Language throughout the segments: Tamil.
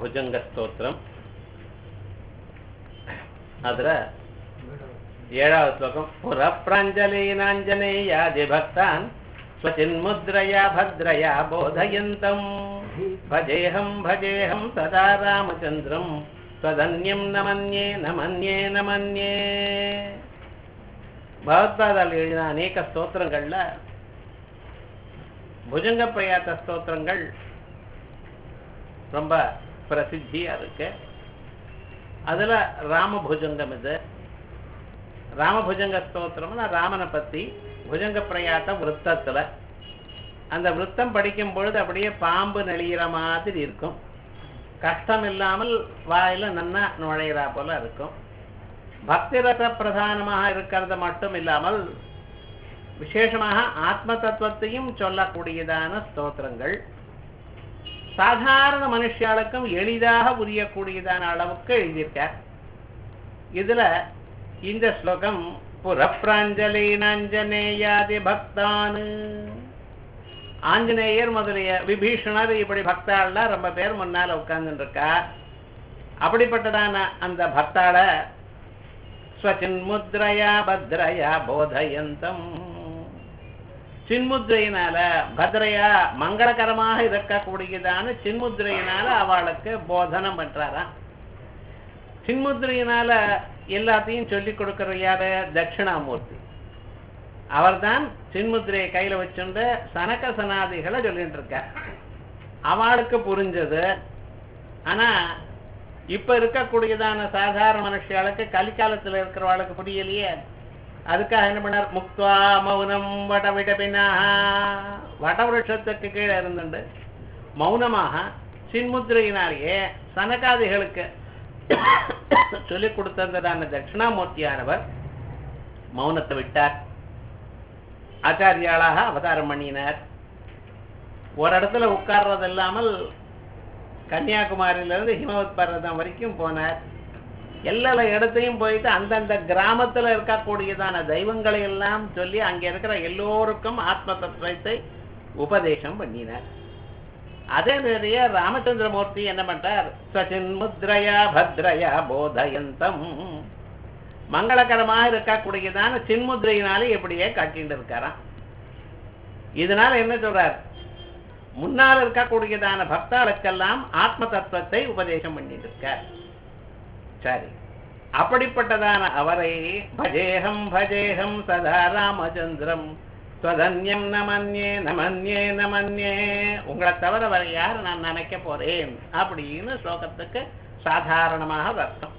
ಭುಜಂಗ ಸ್ತೋತ್ರ ಅದರ ಏಳಾவது ಶ್ಲೋಕಂ ಪುರಪ್ರಾಂಜಲೀನಾಂಜನೇಯಾದಿ ಭಕ್ತಾನ್ ಸ್ವಚಿನ್ಮುದ್ರಯಾ ಭದ್ರಯಾ ಬೋಧಯಂತಂ ಭಜೇಹಂ ಭಜೇಹಂ ಸದಾ ರಾಮಚಂದ್ರಂ ತ್ವದನ್ಯಂ ನಮನ್ಯೇ ನಮನ್ಯೇ ನಮನ್ಯೇ பகவத்பாதால் எழுதின அநேக ஸ்தோத்திரங்கள்ல புஜங்க பிரயாத்த ஸ்தோத்திரங்கள் ரொம்ப பிரசித்தியா இருக்கு அதுல ராமபுஜங்கம் இது ராமபுஜங்க ஸ்தோத்திரம்னா ராமனை பத்தி புஜங்க பிரயாத்த விருத்தத்துல அந்த விருத்தம் படிக்கும் பொழுது அப்படியே பாம்பு நெளிகிற மாதிரி இருக்கும் கஷ்டம் இல்லாமல் வாயில நன்னா நுழையிறா போல இருக்கும் பக்தி ரச பிரதானமாக இருக்கிறது மட்டும் இல்லாமல் விசேஷமாக ஆத்ம தத்துவத்தையும் சொல்லக்கூடியதான ஸ்தோத்திரங்கள் சாதாரண மனுஷாளுக்கும் எளிதாக புரியக்கூடியதான அளவுக்கு எழுதியிருக்கார் இதுல இந்த ஸ்லோகம் புறப்பிராஞ்சலினாஞ்சனேயாதி பக்தானு ஆஞ்சநேயர் முதலிய விபீஷணர் இப்படி பக்தாள்லாம் ரொம்ப பேர் முன்னால உட்கார்ந்துட்டு இருக்கா அப்படிப்பட்டதான அந்த பக்தாள ஸ்வச்சின்முத்ரயா பத்ரயா போதயந்தம் சின்முத்ரையினால பத்ரையா மங்களகரமாக இருக்கக்கூடியதான சின்முத்ரையினால அவளுக்கு போதனம் பண்றாராம் சின்முத்ரையினால எல்லாத்தையும் சொல்லி கொடுக்கிற யாரு தட்சிணாமூர்த்தி அவர்தான் சின்முத்திரையை கையில வச்சுட்டு சனக சனாதிகளை சொல்லிட்டு இருக்கார் அவளுக்கு புரிஞ்சது ஆனா இப்ப இருக்கக்கூடியதான சாதாரண மனுஷியாளுக்கு கலிக்காலத்துல இருக்கிறவாளுக்கு புரியலையே அதுக்காக என்ன பண்ணார் முக்துவா மௌனம் வடவிடபினா வடவிருஷத்துக்கு கீழே இருந்துண்டு மௌனமாக சின்முத்திரையினாலேயே சனகாதிகளுக்கு சொல்லிக் கொடுத்ததான தட்சிணாமூர்த்தியானவர் மௌனத்தை விட்டார் ஆச்சாரியாளாக அவதாரம் பண்ணினார் ஒரு இடத்துல உட்கார்றது இல்லாமல் கன்னியாகுமரியிலிருந்து ஹிமவத் பர்வதம் வரைக்கும் போனார் எல்லா இடத்தையும் போயிட்டு அந்தந்த கிராமத்துல இருக்கக்கூடியதான தெய்வங்களை எல்லாம் சொல்லி அங்க இருக்கிற எல்லோருக்கும் ஆத்ம தத்துவத்தை உபதேசம் பண்ணினார் அதே நிறைய ராமச்சந்திரமூர்த்தி என்ன பண்றார் சச்சின் முத்ரயா பத்ரயா போதயந்தம் மங்களகரமாக இருக்கக்கூடியதான சின்முத்ரையினாலே எப்படியே காட்டிட்டு இருக்காராம் இதனால என்ன சொல்றார் முன்னால் இருக்கக்கூடியதான பக்தாளுக்கெல்லாம் ஆத்ம தத்துவத்தை உபதேசம் பண்ணிட்டு இருக்கார் சரி அப்படிப்பட்டதான அவரை பஜேகம் பஜேகம் சதா ராமச்சந்திரம் ஸ்வதன்யம் நமன்யே நமன்யே நமன்யே உங்களை தவிர வர யார் நான் நினைக்க போறேன் அப்படின்னு ஸ்லோகத்துக்கு சாதாரணமாக அர்த்தம்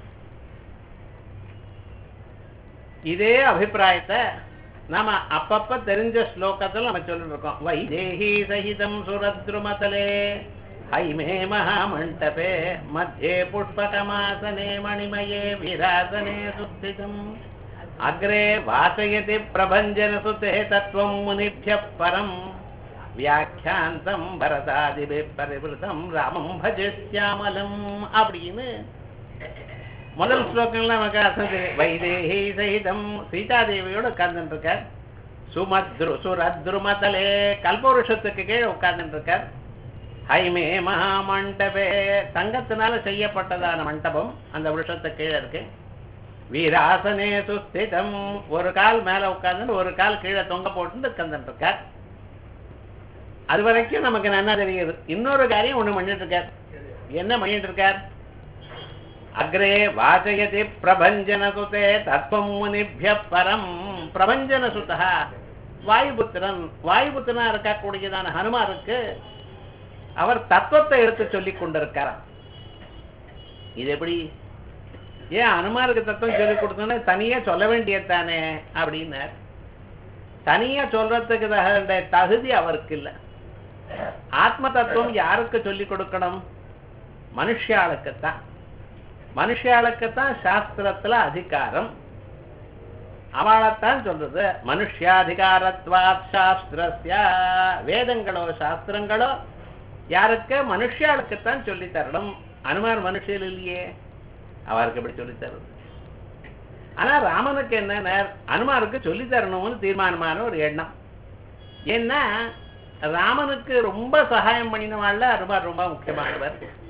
இதே அபிப்பிராயத்தை நாம அப்பப்ப தெரிஞ்ச ஸ்லோகத்தில் நம்ம சொல்லிட்டு இருக்கோம் வைதேகி சகிதம் சுரத்ருமதலே ஹைமே மகாமண்டபே மத்தியே புஷ்பகமாசனே மணிமயே விராசனே சுத்திதம் அக்ரே வாசயதி பிரபஞ்சன சுதே தத்துவம் முனிபிய பரம் வியாக்கியாந்தம் பரதாதிபி பரிவிருத்தம் ராமம் பஜஸ்யாமலம் அப்படின்னு முதல் ஸ்லோகங்கள்ல நமக்கு அர்த்தம் தெரியும் வைதேகி சகிதம் சீதாதேவியோட உட்கார்ந்துட்டு இருக்கார் சுமத்ரு சுரத்ருமதலே கல்பவருஷத்துக்கு கீழே உட்கார்ந்துட்டு இருக்கார் ஹைமே மகாமண்டபே தங்கத்தினால செய்யப்பட்டதான மண்டபம் அந்த வருஷத்துக்கு கீழே இருக்கு வீராசனே சுஸ்திதம் ஒரு கால் மேல உட்கார்ந்து ஒரு கால் கீழே தொங்க போட்டு உட்கார்ந்துட்டு இருக்கார் அது வரைக்கும் நமக்கு நல்லா தெரியுது இன்னொரு காரியம் ஒண்ணு பண்ணிட்டு இருக்கார் என்ன பண்ணிட்டு இருக்கார் அக்ரே வாசயதி பிரபஞ்சன சுதே தத்துவம் முனிபிய பரம் பிரபஞ்சன சுதா வாயுபுத்திரன் வாயுபுத்திரனா இருக்கக்கூடியதான ஹனுமாருக்கு அவர் தத்துவத்தை எடுத்து சொல்லி கொண்டிருக்காராம் இது எப்படி ஏன் அனுமாருக்கு தத்துவம் சொல்லி கொடுத்தோன்னா தனியா சொல்ல வேண்டியதானே அப்படின்னார் தனியா சொல்றதுக்கு தகுந்த தகுதி அவருக்கு இல்லை ஆத்ம தத்துவம் யாருக்கு சொல்லி கொடுக்கணும் மனுஷாளுக்குத்தான் மனுஷாளுக்குத்தான் சாஸ்திரத்துல அதிகாரம் அவளைத்தான் சொல்றது மனுஷாதிகாரத்வாத் சாஸ்திரஸ்யா வேதங்களோ சாஸ்திரங்களோ யாருக்கு மனுஷாளுக்குத்தான் சொல்லி தரணும் அனுமார் மனுஷியல் இல்லையே அவருக்கு எப்படி சொல்லி தருது ஆனா ராமனுக்கு என்ன அனுமாருக்கு சொல்லி தரணும்னு தீர்மானமான ஒரு எண்ணம் ஏன்னா ராமனுக்கு ரொம்ப சகாயம் பண்ணினவாள்ல அனுமார் ரொம்ப முக்கியமானவர்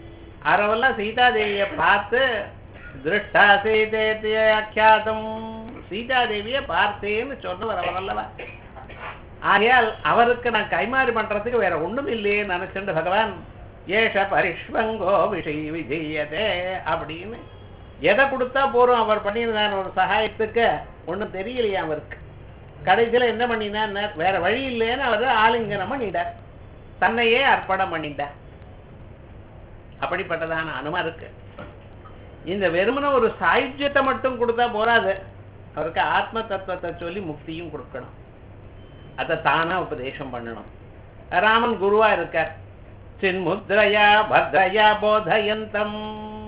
அவரெல்லாம் சீதாதேவியை பார்த்து திருஷ்டா சீதேதி அக்கியாதம் சீதாதேவியை பார்த்தேன்னு சொன்னவர் அவர் அல்லவா ஆகையால் அவருக்கு நான் கைமாறி பண்றதுக்கு வேற ஒண்ணும் இல்லையே நினைச்சுட்டு பகவான் ஏஷ பரிஷ்வங்கோ விஷய விஜயதே அப்படின்னு எதை கொடுத்தா போறோம் அவர் பண்ணியிருந்தார் ஒரு சகாயத்துக்கு ஒண்ணும் தெரியலையா அவருக்கு கடைசியில என்ன பண்ணினார் வேற வழி இல்லைன்னு அவர் ஆலிங்கனம் பண்ணிட்டார் தன்னையே அர்ப்பணம் பண்ணிட்டார் அப்படிப்பட்டதான அனுமா இருக்கு இந்த வெறுமன ஒரு சாயுஜ்யத்தை மட்டும் கொடுத்தா போராது அவருக்கு ஆத்ம தத்துவத்தை சொல்லி முக்தியும் கொடுக்கணும் அதை தானா உபதேசம் பண்ணணும் ராமன் குருவா இருக்கார் சின்முத்ரயா பத்ரயா போதயந்தம்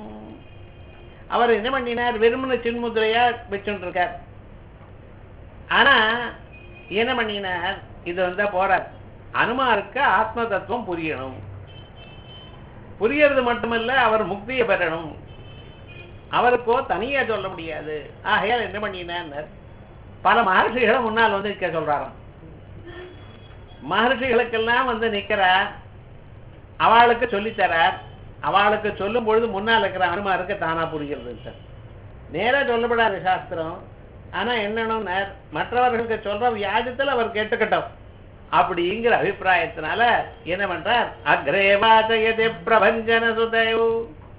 அவர் என்ன பண்ணினார் வெறுமன சின்முத்ரையா வச்சுட்டு இருக்கார் ஆனா என்ன பண்ணினார் இது வந்தா போறார் அனுமாருக்கு ஆத்ம தத்துவம் புரியணும் புரியறது மட்டுமல்ல அவர் முக்தியை பெறணும் அவருக்கோ தனியா சொல்ல முடியாது ஆகையால் என்ன பண்ணினார் பல மகர்ஷிகளை முன்னால் வந்து நிற்க சொல்றாராம் மகர்ஷிகளுக்கெல்லாம் வந்து நிக்கிறார் அவளுக்கு சொல்லித்தரார் அவளுக்கு சொல்லும் பொழுது முன்னால் இருக்கிற அனுமாருக்கு தானா புரிகிறது சார் நேரா சொல்லப்படாது சாஸ்திரம் ஆனா என்னன்னு மற்றவர்களுக்கு சொல்ற வியாஜத்துல அவர் கேட்டுக்கட்டும் அப்படிங்கிற அபிப்பிராயத்தினால என்ன பண்றார் அக்ரேவாச்சயதே பிரபஞ்சன சுதேவ்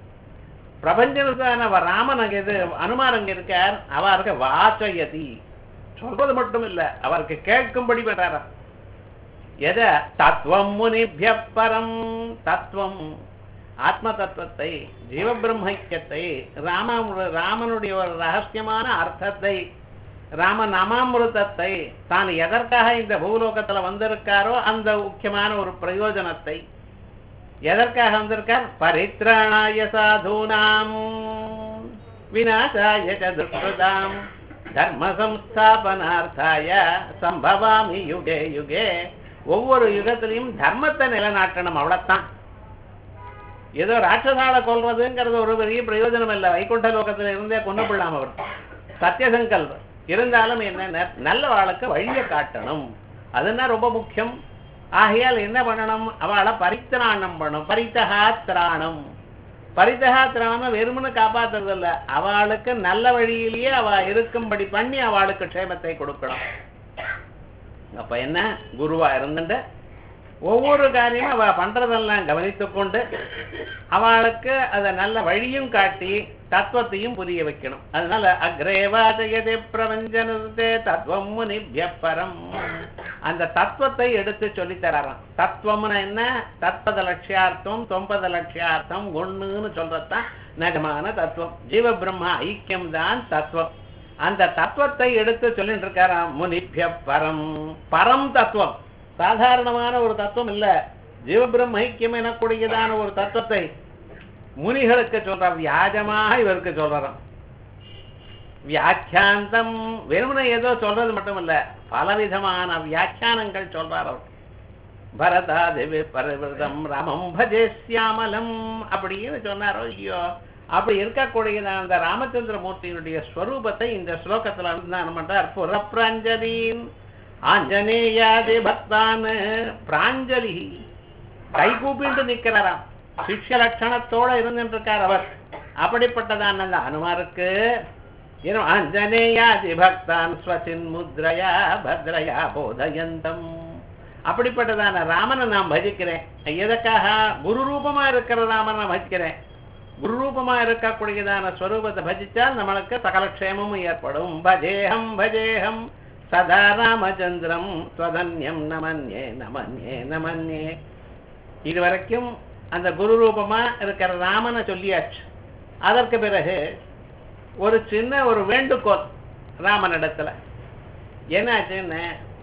பிரபஞ்சனதான ராமன் அங்க இது அனுமார் அங்க இருக்கார் அவருக்கு வாச்சயதி சொல்றது மட்டும் இல்ல அவருக்கு கேட்கும்படி பண்றாராம் எத தத்துவம் முனிபிய பரம் தத்துவம் ஆத்ம தத்துவத்தை ஜீவபிரம்மக்கியத்தை ராம ராமனுடைய ஒரு ரகசியமான அர்த்தத்தை ராம நாமாமிருதத்தை தான் எதற்காக இந்த பூலோகத்துல வந்திருக்காரோ அந்த முக்கியமான ஒரு பிரயோஜனத்தை எதற்காக வந்திருக்கார் பரித்ராணாய சாதூனாம் விநாசாய துஷ்கிருதாம் தர்ம சம்ஸ்தாபனார்த்தாய சம்பவாமி யுகே யுகே ஒவ்வொரு யுகத்திலையும் தர்மத்தை நிலநாட்டணும் அவ்வளவுதான் ஏதோ ராட்சசால கொல்றதுங்கிறது ஒரு பெரிய பிரயோஜனம் இல்லை வைகுண்ட லோகத்துல இருந்தே கொண்டு விடலாம் அவர் சத்தியசங்கல்பம் இருந்தாலும் என்ன நல்ல வாழ்க்கை வழியை காட்டணும் அதுன்னா ரொம்ப முக்கியம் ஆகையால் என்ன பண்ணணும் அவளை பரித்திராணம் பண்ணணும் பரித்தகா திராணம் பரித்தகா திராணம் வெறுமனு காப்பாத்துறது இல்ல அவளுக்கு நல்ல வழியிலேயே அவ இருக்கும்படி பண்ணி அவளுக்கு க்ஷேமத்தை கொடுக்கணும் அப்ப என்ன குருவா இருந்துட்டு ஒவ்வொரு காரியமும் அவ பண்றதெல்லாம் கவனித்துக் கொண்டு அவளுக்கு அதை நல்ல வழியும் காட்டி தத்துவத்தையும் புரிய வைக்கணும் அதனால அக்ரேவாதயதே பிரபஞ்சனதே தத்துவம் முனிபிய பரம் அந்த தத்துவத்தை எடுத்து சொல்லித் தராராம் தத்துவம்னா என்ன தத்பத லட்சியார்த்தம் தொம்பத லட்சியார்த்தம் ஒண்ணுன்னு சொல்றதுதான் நிஜமான தத்துவம் ஜீவ பிரம்மா ஐக்கியம் தான் தத்துவம் அந்த தத்துவத்தை எடுத்து சொல்லிட்டு இருக்காராம் முனிபிய பரம் பரம் தத்துவம் சாதாரணமான ஒரு தத்துவம் இல்ல ஜீவபிரம் ஐக்கியம் எனக்கூடியதான ஒரு தத்துவத்தை முனிகளுக்கு சொல்றார் வியாஜமாக இவருக்கு சொல்றாராம் வியாக்கியாந்தம் வெறுமனை ஏதோ சொல்றது மட்டுமல்ல பலவிதமான வியாக்கியானங்கள் சொல்றார் அவர் பரதா தேவி பரவிரதம் ராமம் பஜே சியாமலம் அப்படின்னு சொன்னாரோ ஐயோ அப்படி இருக்கக்கூடியதான அந்த ராமச்சந்திர மூர்த்தியினுடைய ஸ்வரூபத்தை இந்த ஸ்லோகத்துல வந்து என்ன பண்றார் புறப்பிராஞ்சலின் ஆஞ்சநேயாதி பக்தான் பிராஞ்சலி கை கூப்பிட்டு நிக்கிறாராம் சிஷ்ய லட்சணத்தோட இருந்துட்டு இருக்கார் அவர் அப்படிப்பட்டதான் அந்த அனுமாருக்கு ஆஞ்சநேயாதி பக்தான் ஸ்வசின் முத்ரயா பத்ரயா போதயந்தம் அப்படிப்பட்டதான ராமனை நான் பஜிக்கிறேன் எதற்காக குரு ரூபமா இருக்கிற ராமனை நான் பஜிக்கிறேன் குரு ரூபமா இருக்கக்கூடியதான ஸ்வரூபத்தை பஜிச்சால் நம்மளுக்கு சகல க்ஷேமமும் ஏற்படும் பஜேகம் பஜேகம் சதா ராமச்சந்திரம் ஸ்வதன்யம் நமன்யே நமன்யே நமன்யே இது வரைக்கும் அந்த குரு ரூபமா இருக்கிற ராமனை சொல்லியாச்சு அதற்கு பிறகு ஒரு சின்ன ஒரு வேண்டுகோள் ராமனிடத்துல என்னாச்சுன்னு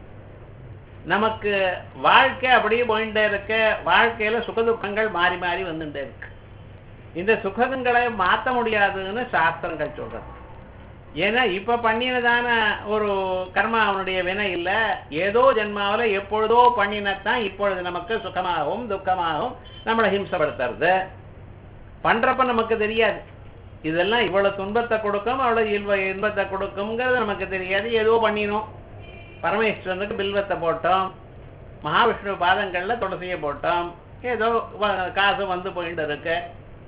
நமக்கு வாழ்க்கை அப்படியே போயிட்டே இருக்க வாழ்க்கையில சுகதுக்கங்கள் மாறி மாறி வந்துட்டே இருக்கு இந்த சுகங்களை மாற்ற முடியாதுன்னு சாஸ்திரங்கள் சொல்றது ஏன்னா இப்ப பண்ணினதான ஒரு கர்மா அவனுடைய வினை இல்ல ஏதோ ஜென்மாவில எப்பொழுதோ பண்ணினத்தான் இப்பொழுது நமக்கு சுகமாகவும் துக்கமாகவும் நம்மளை ஹிம்சப்படுத்துறது பண்றப்ப நமக்கு தெரியாது இதெல்லாம் இவ்வளவு துன்பத்தை கொடுக்கும் அவ்வளவு இல்வ இன்பத்தை கொடுக்கும்ங்கிறது நமக்கு தெரியாது ஏதோ பண்ணினோம் பரமேஸ்வரனுக்கு பில்வத்தை போட்டோம் மகாவிஷ்ணு பாதங்கள்ல துளசியை போட்டோம் ஏதோ வ- காசு வந்து போயிட்டு இருக்கு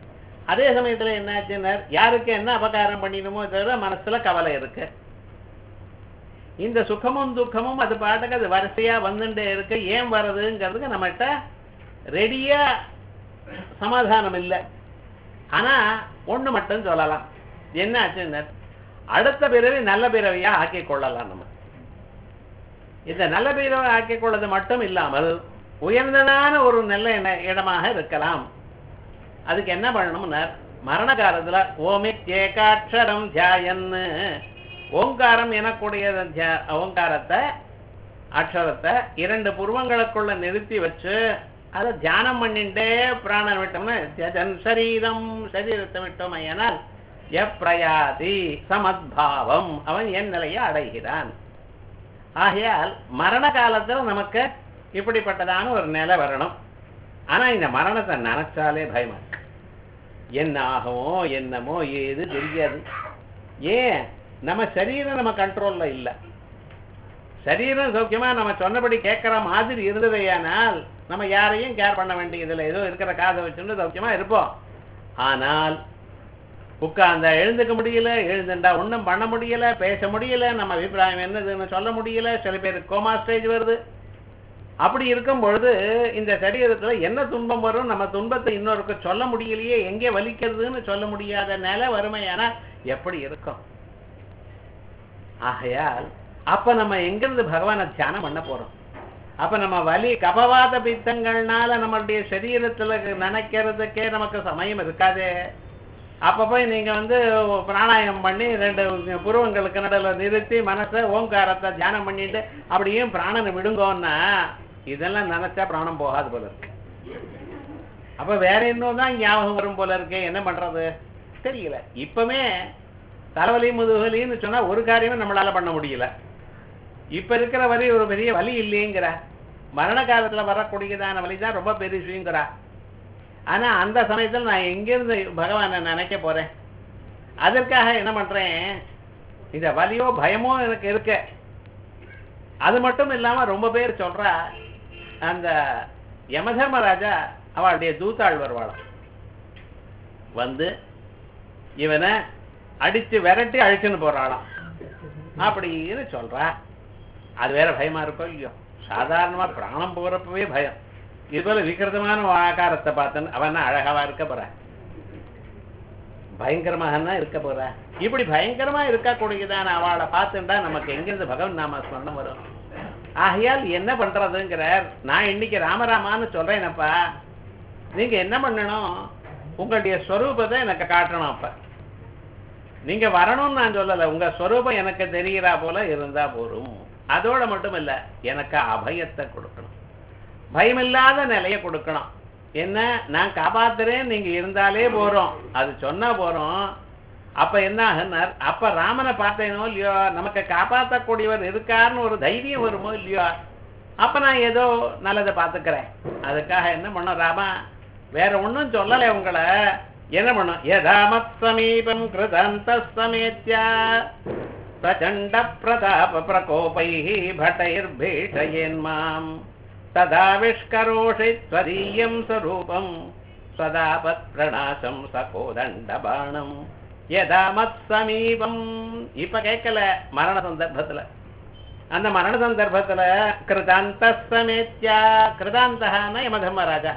அதே சமயத்துல என்னாச்சுன்னா யாருக்கு என்ன அபகாரம் பண்ணிடுமோ தவிர மனசுல கவலை இருக்கு இந்த சுகமும் துக்கமும் அது பாட்டுக்கு அது வரிசையா வந்துட்டே இருக்கு ஏன் வருதுங்கிறதுக்கு நம்மகிட்ட ரெடியா சமாதானம் இல்லை ஆனா ஒண்ணு மட்டும் சொல்லலாம் என்ன ஆச்சுன்னா அடுத்த பிறவி நல்ல பிறவியா ஆக்கிக் கொள்ளலாம் நம்ம இந்த நல்ல பிறவை ஆக்கிக் கொள்வது மட்டும் இல்லாமல் உயர்ந்ததான ஒரு நல்ல இட- இடமாக இருக்கலாம் அதுக்கு என்ன பண்ணணும்னா மரண காலத்துல ஓமித் ஏகாட்சரம் தியாயன்னு ஓங்காரம் எனக்கூடிய தியா- ஓங்காரத்தை அக்ஷரத்தை இரண்டு புருவங்களுக்குள்ள நிறுத்தி வச்சு அதை தியானம் பண்ணிட்டே பிராணன் விட்டோம்னா ஜன் சரீரம் சரீரத்தை விட்டோம் ஏனால் எப்பிரயாதி சமத்பாவம் அவன் என் நிலையை அடைகிறான் ஆகையால் மரண காலத்துல நமக்கு இப்படிப்பட்டதான ஒரு நிலை வரணும் ஆனா இந்த மரணத்தை நினைச்சாலே பயமா இருக்கு என்ன ஆகுமோ என்னமோ ஏது தெரியாது ஏன் நம்ம சரீரம் நம்ம கண்ட்ரோல்ல இல்ல சரீரம் சௌக்கியமா நம்ம சொன்னபடி கேட்கிற மாதிரி இருந்ததையானால் நம்ம யாரையும் கேர் பண்ண வேண்டியதில்லை ஏதோ இருக்கிற காதை வச்சுட்டு சௌக்கியமா இருப்போம் ஆனால் உட்கார்ந்தா எழுந்துக்க முடியல எழுந்துண்டா ஒண்ணும் பண்ண முடியல பேச முடியல நம்ம அபிப்பிராயம் என்னதுன்னு சொல்ல முடியல சில பேருக்கு கோமா ஸ்டேஜ் வருது அப்படி இருக்கும் பொழுது இந்த சரீரத்துல என்ன துன்பம் வரும் நம்ம துன்பத்தை இன்னொருக்கு சொல்ல முடியலையே எங்கே வலிக்கிறதுன்னு சொல்ல முடியாத நிலை வறுமையானா எப்படி இருக்கும் ஆகையால் அப்ப நம்ம எங்கிருந்து பகவானை தியானம் பண்ண போறோம் அப்ப நம்ம வலி கபவாத பித்தங்கள்னால நம்மளுடைய சரீரத்துல நினைக்கிறதுக்கே நமக்கு சமயம் இருக்காதே அப்ப போய் நீங்க வந்து பிராணாயம் பண்ணி ரெண்டு புருவங்களுக்கு நடுவில் நிறுத்தி மனசை ஓங்காரத்தை தியானம் பண்ணிட்டு அப்படியும் பிராணனை விடுங்கோன்னா இதெல்லாம் நினைச்சா பிராணம் போகாது போல இருக்கு அப்ப வேற இன்னும் தான் ஞாபகம் வரும் போல இருக்கு என்ன பண்றது தெரியல இப்பமே தலைவலி முதுகலின்னு சொன்னா ஒரு காரியமும் நம்மளால பண்ண முடியல இப்ப இருக்கிற வலி ஒரு பெரிய வலி இல்லைங்கிற மரண காலத்துல வரக்கூடியதான வலி தான் ரொம்ப பெரிய விஷயங்கிறா ஆனா அந்த சமயத்துல நான் எங்கிருந்து பகவானை நினைக்க போறேன் அதற்காக என்ன பண்றேன் இந்த வலியோ பயமோ எனக்கு இருக்கு அது மட்டும் இல்லாம ரொம்ப பேர் சொல்றா அந்த யமதர்மராஜா அவளுடைய தூத்தாள் வருவாளாம் வந்து இவனை அடிச்சு விரட்டி அழிச்சுன்னு போறாளாம் அப்படின்னு சொல்றா அது வேற பயமா இருக்கோ இல்லையோ சாதாரணமா பிராணம் போறப்பவே பயம் இது போல விகிருதமான ஆகாரத்தை பார்த்தேன்னு அவன் என்ன அழகாவா இருக்க போற பயங்கரமாக இருக்க போற இப்படி பயங்கரமா இருக்கக்கூடியதான அவளை பார்த்துட்டா நமக்கு எங்கிருந்து பகவன் நாம ஸ்மரணம் வரும் ஆகையால் என்ன பண்றதுங்கிறார் நான் இன்னைக்கு ராமராமான்னு சொல்றேனப்பா நீங்க என்ன பண்ணணும் உங்களுடைய ஸ்வரூபத்தை எனக்கு காட்டணும் அப்ப நீங்க வரணும்னு நான் சொல்லல உங்க ஸ்வரூபம் எனக்கு தெரிகிறா போல இருந்தா போரும் அதோட மட்டும் இல்ல எனக்கு அபயத்தை கொடுக்கணும் பயமில்லாத நிலையை கொடுக்கணும் என்ன நான் காப்பாத்துறேன் நீங்க இருந்தாலே போறோம் அது சொன்னா போறோம் அப்ப என்ன ஆகுனார் அப்ப ராமனை பார்த்தேனோ இல்லையோ நமக்கு காப்பாற்றக்கூடியவர் இருக்காருன்னு ஒரு தைரியம் வருமோ இல்லையோ அப்ப நான் ஏதோ நல்லதை பார்த்துக்கிறேன் அதுக்காக என்ன பண்ணோம் ராமா வேற ஒண்ணும் சொல்லலை உங்களை என்ன பண்ணும் யதாமத் சமீபம் கிருதந்த சமேத்யா பிரச்சண்ட பிரதாப பிரகோபை பட்டைர்பீஷயேன்மாம் ததாவிஷ்கரோஷி ஸ்வதீயம் ஸ்வரூபம் சதாபத் பிரணாசம் சகோதண்ட பாணம் யதாமத் சமீபம் இப்ப கேட்கல மரண சந்தர்ப்பத்துல அந்த மரண சந்தர்ப்பத்துல கிருதாந்த சமேத்யா கிருதாந்தகான யமதர்மராஜா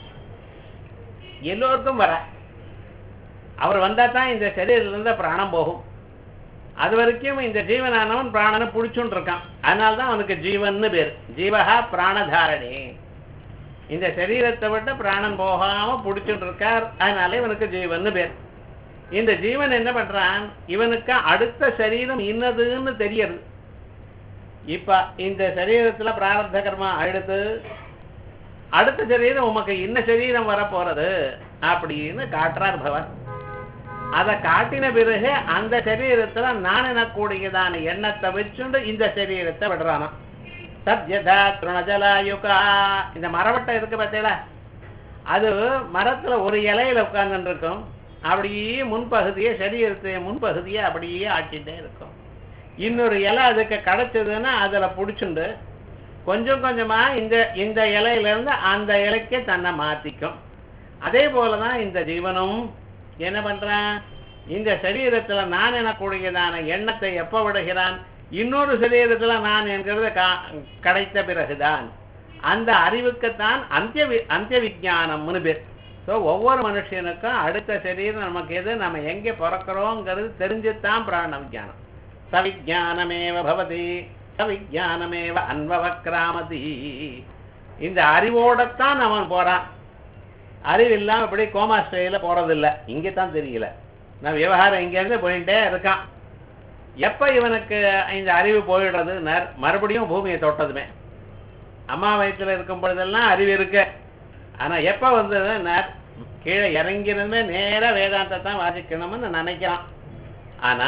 எல்லோருக்கும் வர அவர் வந்தா தான் இந்த சரீரத்திலிருந்து பிராணம் போகும் அது வரைக்கும் இந்த ஜீவனானவன் பிராணனை புடிச்சுட்டு இருக்கான் அதனால தான் அவனுக்கு ஜீவன்னு பேர் ஜீவஹா பிராணதாரணி இந்த சரீரத்தை விட்டு பிராணன் போகாம புடிச்சுட்டு இருக்கார் அதனால இவனுக்கு ஜீவன்னு பேர் இந்த ஜீவன் என்ன பண்றான் இவனுக்கு அடுத்த சரீரம் இன்னதுன்னு தெரியுது இப்ப இந்த சரீரத்துல பிராரப்த கர்மா அடுத்து அடுத்த சரீரம் உமக்கு இன்ன சரீரம் வர போறது அப்படின்னு காட்டுறார் பவன் அதை காட்டின பிறகு அந்த சரீரத்துல நான் எனக்கூடியதான எண்ணத்தை வச்சுண்டு இந்த சரீரத்தை விடுறானா சத்யதா திருணஜலாயுகா இந்த மரவட்டம் இருக்கு பார்த்தீங்களா அது மரத்துல ஒரு இலையில உட்கார்ந்துட்டு இருக்கும் அப்படியே முன்பகுதியே சரீரத்தை முன்பகுதியை அப்படியே ஆக்கிட்டே இருக்கும் இன்னொரு இலை அதுக்கு கிடைச்சதுன்னா அதுல புடிச்சுண்டு கொஞ்சம் கொஞ்சமா இந்த இந்த இலையில இருந்து அந்த இலைக்கு தன்னை மாத்திக்கும் அதே போலதான் இந்த ஜீவனும் என்ன பண்றான் இந்த சரீரத்துல நான் எனக்கூடியதான எண்ணத்தை எப்ப விடுகிறான் இன்னொரு சரீரத்துல நான் என்கிறத கா- கிடைத்த பிறகுதான் அந்த அறிவுக்குத்தான் அந்திய வி- அந்திய விஜானம்னு பேர் ஸோ ஒவ்வொரு மனுஷனுக்கும் அடுத்த சரீரம் நமக்கு எது நம்ம எங்கே பிறக்கிறோங்கிறது தெரிஞ்சுத்தான் பிராண விஜானம் சவிஜானமேவ பவதி சவிஜானமேவ அன்வவக்ராமதி இந்த அறிவோடத்தான் அவன் போறான் அறிவு இல்லாம இப்படி கோமா ஸ்டேயில போறதில்ல இங்கே தான் தெரியல நான் விவகாரம் இங்கேருந்து போயிட்டே இருக்கான் எப்ப இவனுக்கு இந்த அறிவு போயிடுறது நர்- மறுபடியும் பூமியை தொட்டதுமே அம்மா வயித்துல இருக்கும் பொழுதெல்லாம் அறிவு இருக்கு ஆனா எப்ப வந்தது நர் கீழே இறங்கினதுமே நேரா வேதாந்தத்தை தான் வாசிக்கணும்னு நினைக்கிறான் ஆனா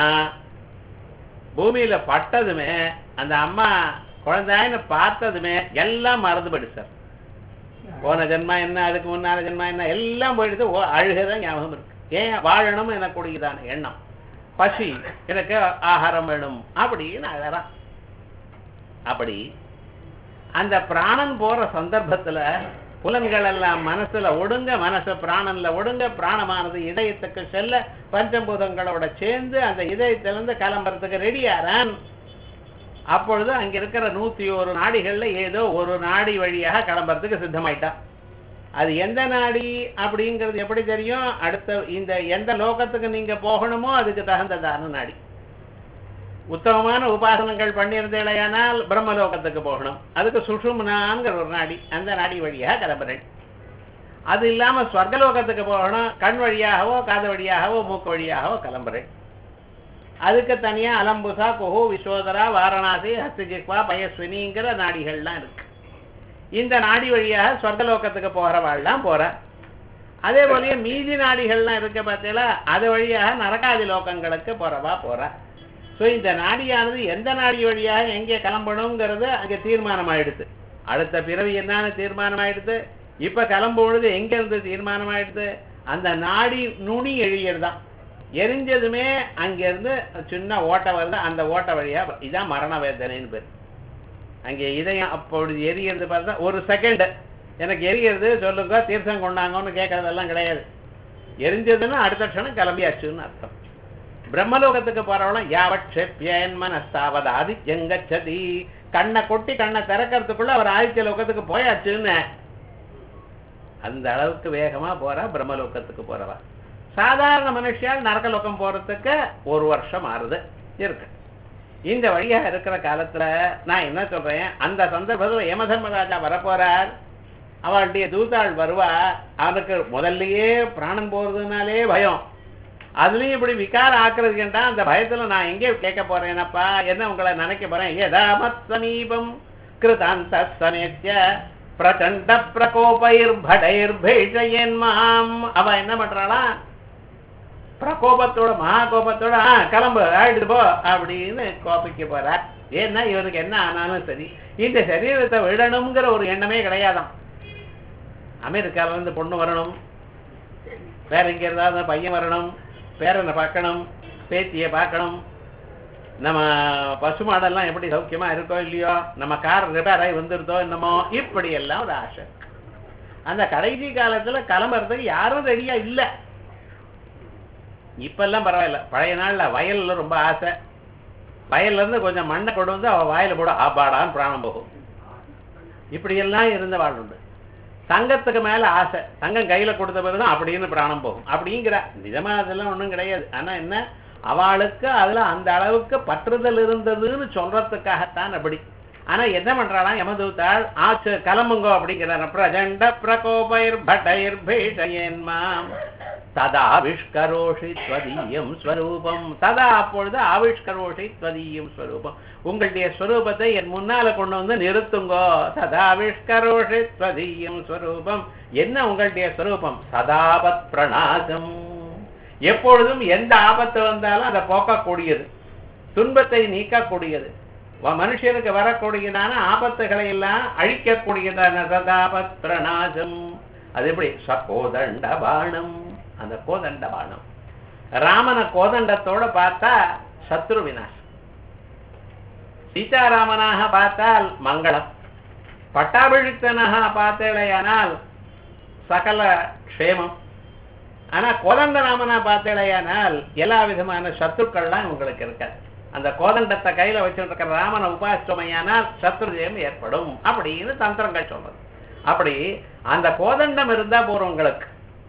பூமியில பட்டதுமே அந்த அம்மா குழந்தைன்னு பார்த்ததுமே எல்லாம் மறந்துபடு சார் போன ஜென்மா என்ன அதுக்கு முன்னால ஜென்மா என்ன எல்லாம் போயிடுது ஓ, அழுகதான் ஞாபகம் இருக்கு ஏன் வாழணும் எனக்கூடியதான எண்ணம் பசி எனக்கு ஆகாரம் வேணும் அப்படின்னு அழறான் அப்படி அந்த பிராணன் போற சந்தர்ப்பத்துல புலன்கள் எல்லாம் மனசுல ஒடுங்க மனசு பிராணன்ல ஒடுங்க பிராணமானது இதயத்துக்கு செல்ல பஞ்சபூதங்களோட சேர்ந்து அந்த இதயத்திலிருந்து கிளம்புறதுக்கு ரெடியாரான் அப்பொழுது அங்க இருக்கிற நூத்தி ஒரு நாடிகள்ல ஏதோ ஒரு நாடி வழியாக கிளம்புறதுக்கு சித்தமாயிட்டான் அது எந்த நாடி அப்படிங்கிறது எப்படி தெரியும் அடுத்த இந்த எந்த லோகத்துக்கு நீங்க போகணுமோ அதுக்கு தகுந்ததான நாடி உத்தமமான உபாசனங்கள் பண்ணியிருந்தேலையானால் பிரம்மலோகத்துக்கு போகணும் அதுக்கு சுஷும்னாங்கிற ஒரு நாடி அந்த நாடி வழியாக கிளம்புறேன் அது இல்லாம ஸ்வர்கலோகத்துக்கு போகணும் கண் வழியாகவோ காது வழியாகவோ மூக்கு வழியாகவோ கிளம்புறேன் அதுக்கு தனியா அலம்புசா குஹு விஸ்வோதரா வாரணாசி ஹஸ்திஜிக்வா பயஸ்வினிங்கிற நாடிகள்லாம் இருக்கு இந்த நாடி வழியாக சொர்க்கலோகத்துக்கு போறவாள்லாம் போற அதே போலயே மீதி நாடிகள்லாம் இருக்க பார்த்தீங்களா அது வழியாக நரகாதி லோகங்களுக்கு போறவா போறா ஸோ இந்த நாடியானது எந்த நாடி வழியாக எங்கே கிளம்பணுங்கிறது அங்கே தீர்மானம் ஆயிடுது அடுத்த பிறவி என்னன்னு தீர்மானம் ஆயிடுது இப்ப கிளம்பும் பொழுது எங்க இருந்து தீர்மானம் ஆயிடுது அந்த நாடி நுனி எழியறதான் எரிஞ்சதுமே அங்கிருந்து சின்ன ஓட்டை வருது அந்த ஓட்டை வழியா இதான் மரண வேதனைன்னு பேர் அங்கே இதயம் அப்பொழுது எரியறது பார்த்தா ஒரு செகண்ட் எனக்கு எரியறது சொல்லுங்க தீர்த்தம் கொண்டாங்கன்னு கேட்கறதெல்லாம் கிடையாது எரிஞ்சதுன்னா அடுத்த க்ஷணம் கிளம்பியாச்சுன்னு அர்த்தம் பிரம்மலோகத்துக்கு போறவளும் யாவட்செப்பியன் மனஸ்தாவது ஆதித்யங்கச்சதி கண்ணை கொட்டி கண்ணை திறக்கிறதுக்குள்ள அவர் ஆதித்ய லோகத்துக்கு போயாச்சுன்னு அந்த அளவுக்கு வேகமா போறா பிரம்மலோகத்துக்கு போறவா சாதாரண மனுஷியால் நரகலோகம் போறதுக்கு ஒரு வருஷம் ஆறுது இருக்கு இந்த வழியா இருக்கிற காலத்துல நான் என்ன சொல்றேன் அந்த சந்தர்ப்பத்துல யமதர்மராஜா வரப்போறார் அவளுடைய தூதாள் வருவா அவனுக்கு முதல்லயே பிராணம் போறதுனாலே பயம் அதுலயும் இப்படி விகாரம் ஆக்குறதுக்குண்டா அந்த பயத்துல நான் எங்கே கேட்க போறேனப்பா என்ன உங்களை நினைக்க போறேன் யதாமத் சமீபம் கிருதாந்த சமேத்ய பிரச்சண்ட பிரகோபைர் படைர் பேஷயன் மாம் அவ என்ன பண்றாளா பிரகோபத்தோட மகா கோபத்தோட "ஆ, கிளம்பு ஆயிட்டு போ அப்படின்னு கோபிக்க போறா ஏன்னா இவருக்கு என்ன ஆனாலும் சரி இந்த சரீரத்தை விடணுங்கிற ஒரு எண்ணமே கிடையாதாம் அமெரிக்கால இருந்து பொண்ணு வரணும் வேற எங்க இருந்தாலும் பையன் வரணும் பேரனை பார்க்கணும் பேத்தியை பார்க்கணும் நம்ம பசுமாடெல்லாம் எப்படி சௌக்கியமா இருக்கோ இல்லையோ நம்ம கார் ரிப்பேர் ஆகி வந்துருதோ என்னமோ இப்படி எல்லாம் ஒரு ஆசை அந்த கடைசி காலத்துல கிளம்புறதுக்கு யாரும் ரெடியா இல்ல இப்பெல்லாம் பரவாயில்ல பழைய நாள்ல வயல்ல ரொம்ப ஆசை வயல்ல இருந்து கொஞ்சம் மண்ணை கொண்டு வந்து அவ வாயில போட ஆபாடான்னு பிராணம் போகும் இப்படி எல்லாம் இருந்த வாழ் உண்டு தங்கத்துக்கு மேல ஆசை தங்கம் கையில கொடுத்த பிறகுதான் அப்படின்னு பிராணம் போகும் அப்படிங்கிற நிஜமா அதெல்லாம் ஒண்ணும் கிடையாது ஆனா என்ன அவளுக்கு அதுல அந்த அளவுக்கு பற்றுதல் இருந்ததுன்னு சொல்றதுக்காகத்தான் அப்படி ஆனா என்ன பண்றாளாம் யமதூத்தாள் ஆச்சு கிளம்புங்கோ அப்படிங்கிறார் பிரஜண்ட பிரகோபைர் பட்டைர் பீஷயன் மாம் ததா ஆவிஷ்கரோஷி ஸ்வதீயம் ஸ்வரூபம் ததா அப்பொழுது ஆவிஷ்கரோஷி ஸ்வதீயம் ஸ்வரூபம் உங்களுடைய ஸ்வரூபத்தை என் முன்னால கொண்டு வந்து நிறுத்துங்கோ ததா ஆவிஷ்கரோஷி ஸ்வதீயம் ஸ்வரூபம் என்ன உங்களுடைய ஸ்வரூபம் சதாபத் பிரணாசம் எப்பொழுதும் எந்த ஆபத்து வந்தாலும் அதை போக்கக்கூடியது துன்பத்தை நீக்கக்கூடியது வ- மனுஷனுக்கு வரக்கூடியதான ஆபத்துகளை எல்லாம் அழிக்கக்கூடியதான சதாபத் பிரணாசம் அது எப்படி சகோதண்ட பாணம் அந்த கோதண்ட பாணம் ராமனை கோதண்டத்தோட பார்த்தா சத்ரு விநாசம் சீதாராமனாக பார்த்தால் மங்களம் பட்டாபிழித்தனாக பார்த்தேடையானால் சகல க்ஷேமம் ஆனா கோதண்ட ராமனா பார்த்தேலையானால் எல்லா விதமான சத்துக்கள்லாம் உங்களுக்கு இருக்காது அந்த கோதண்டத்தை கையில வச்சுட்டு இருக்கிற ராமனை உபாசிச்சோமையானால் சத்ருஜயம் ஏற்படும் அப்படின்னு தந்திரங்கள் சொல்றது அப்படி அந்த கோதண்டம் இருந்தா போறோம் உங்களுக்கு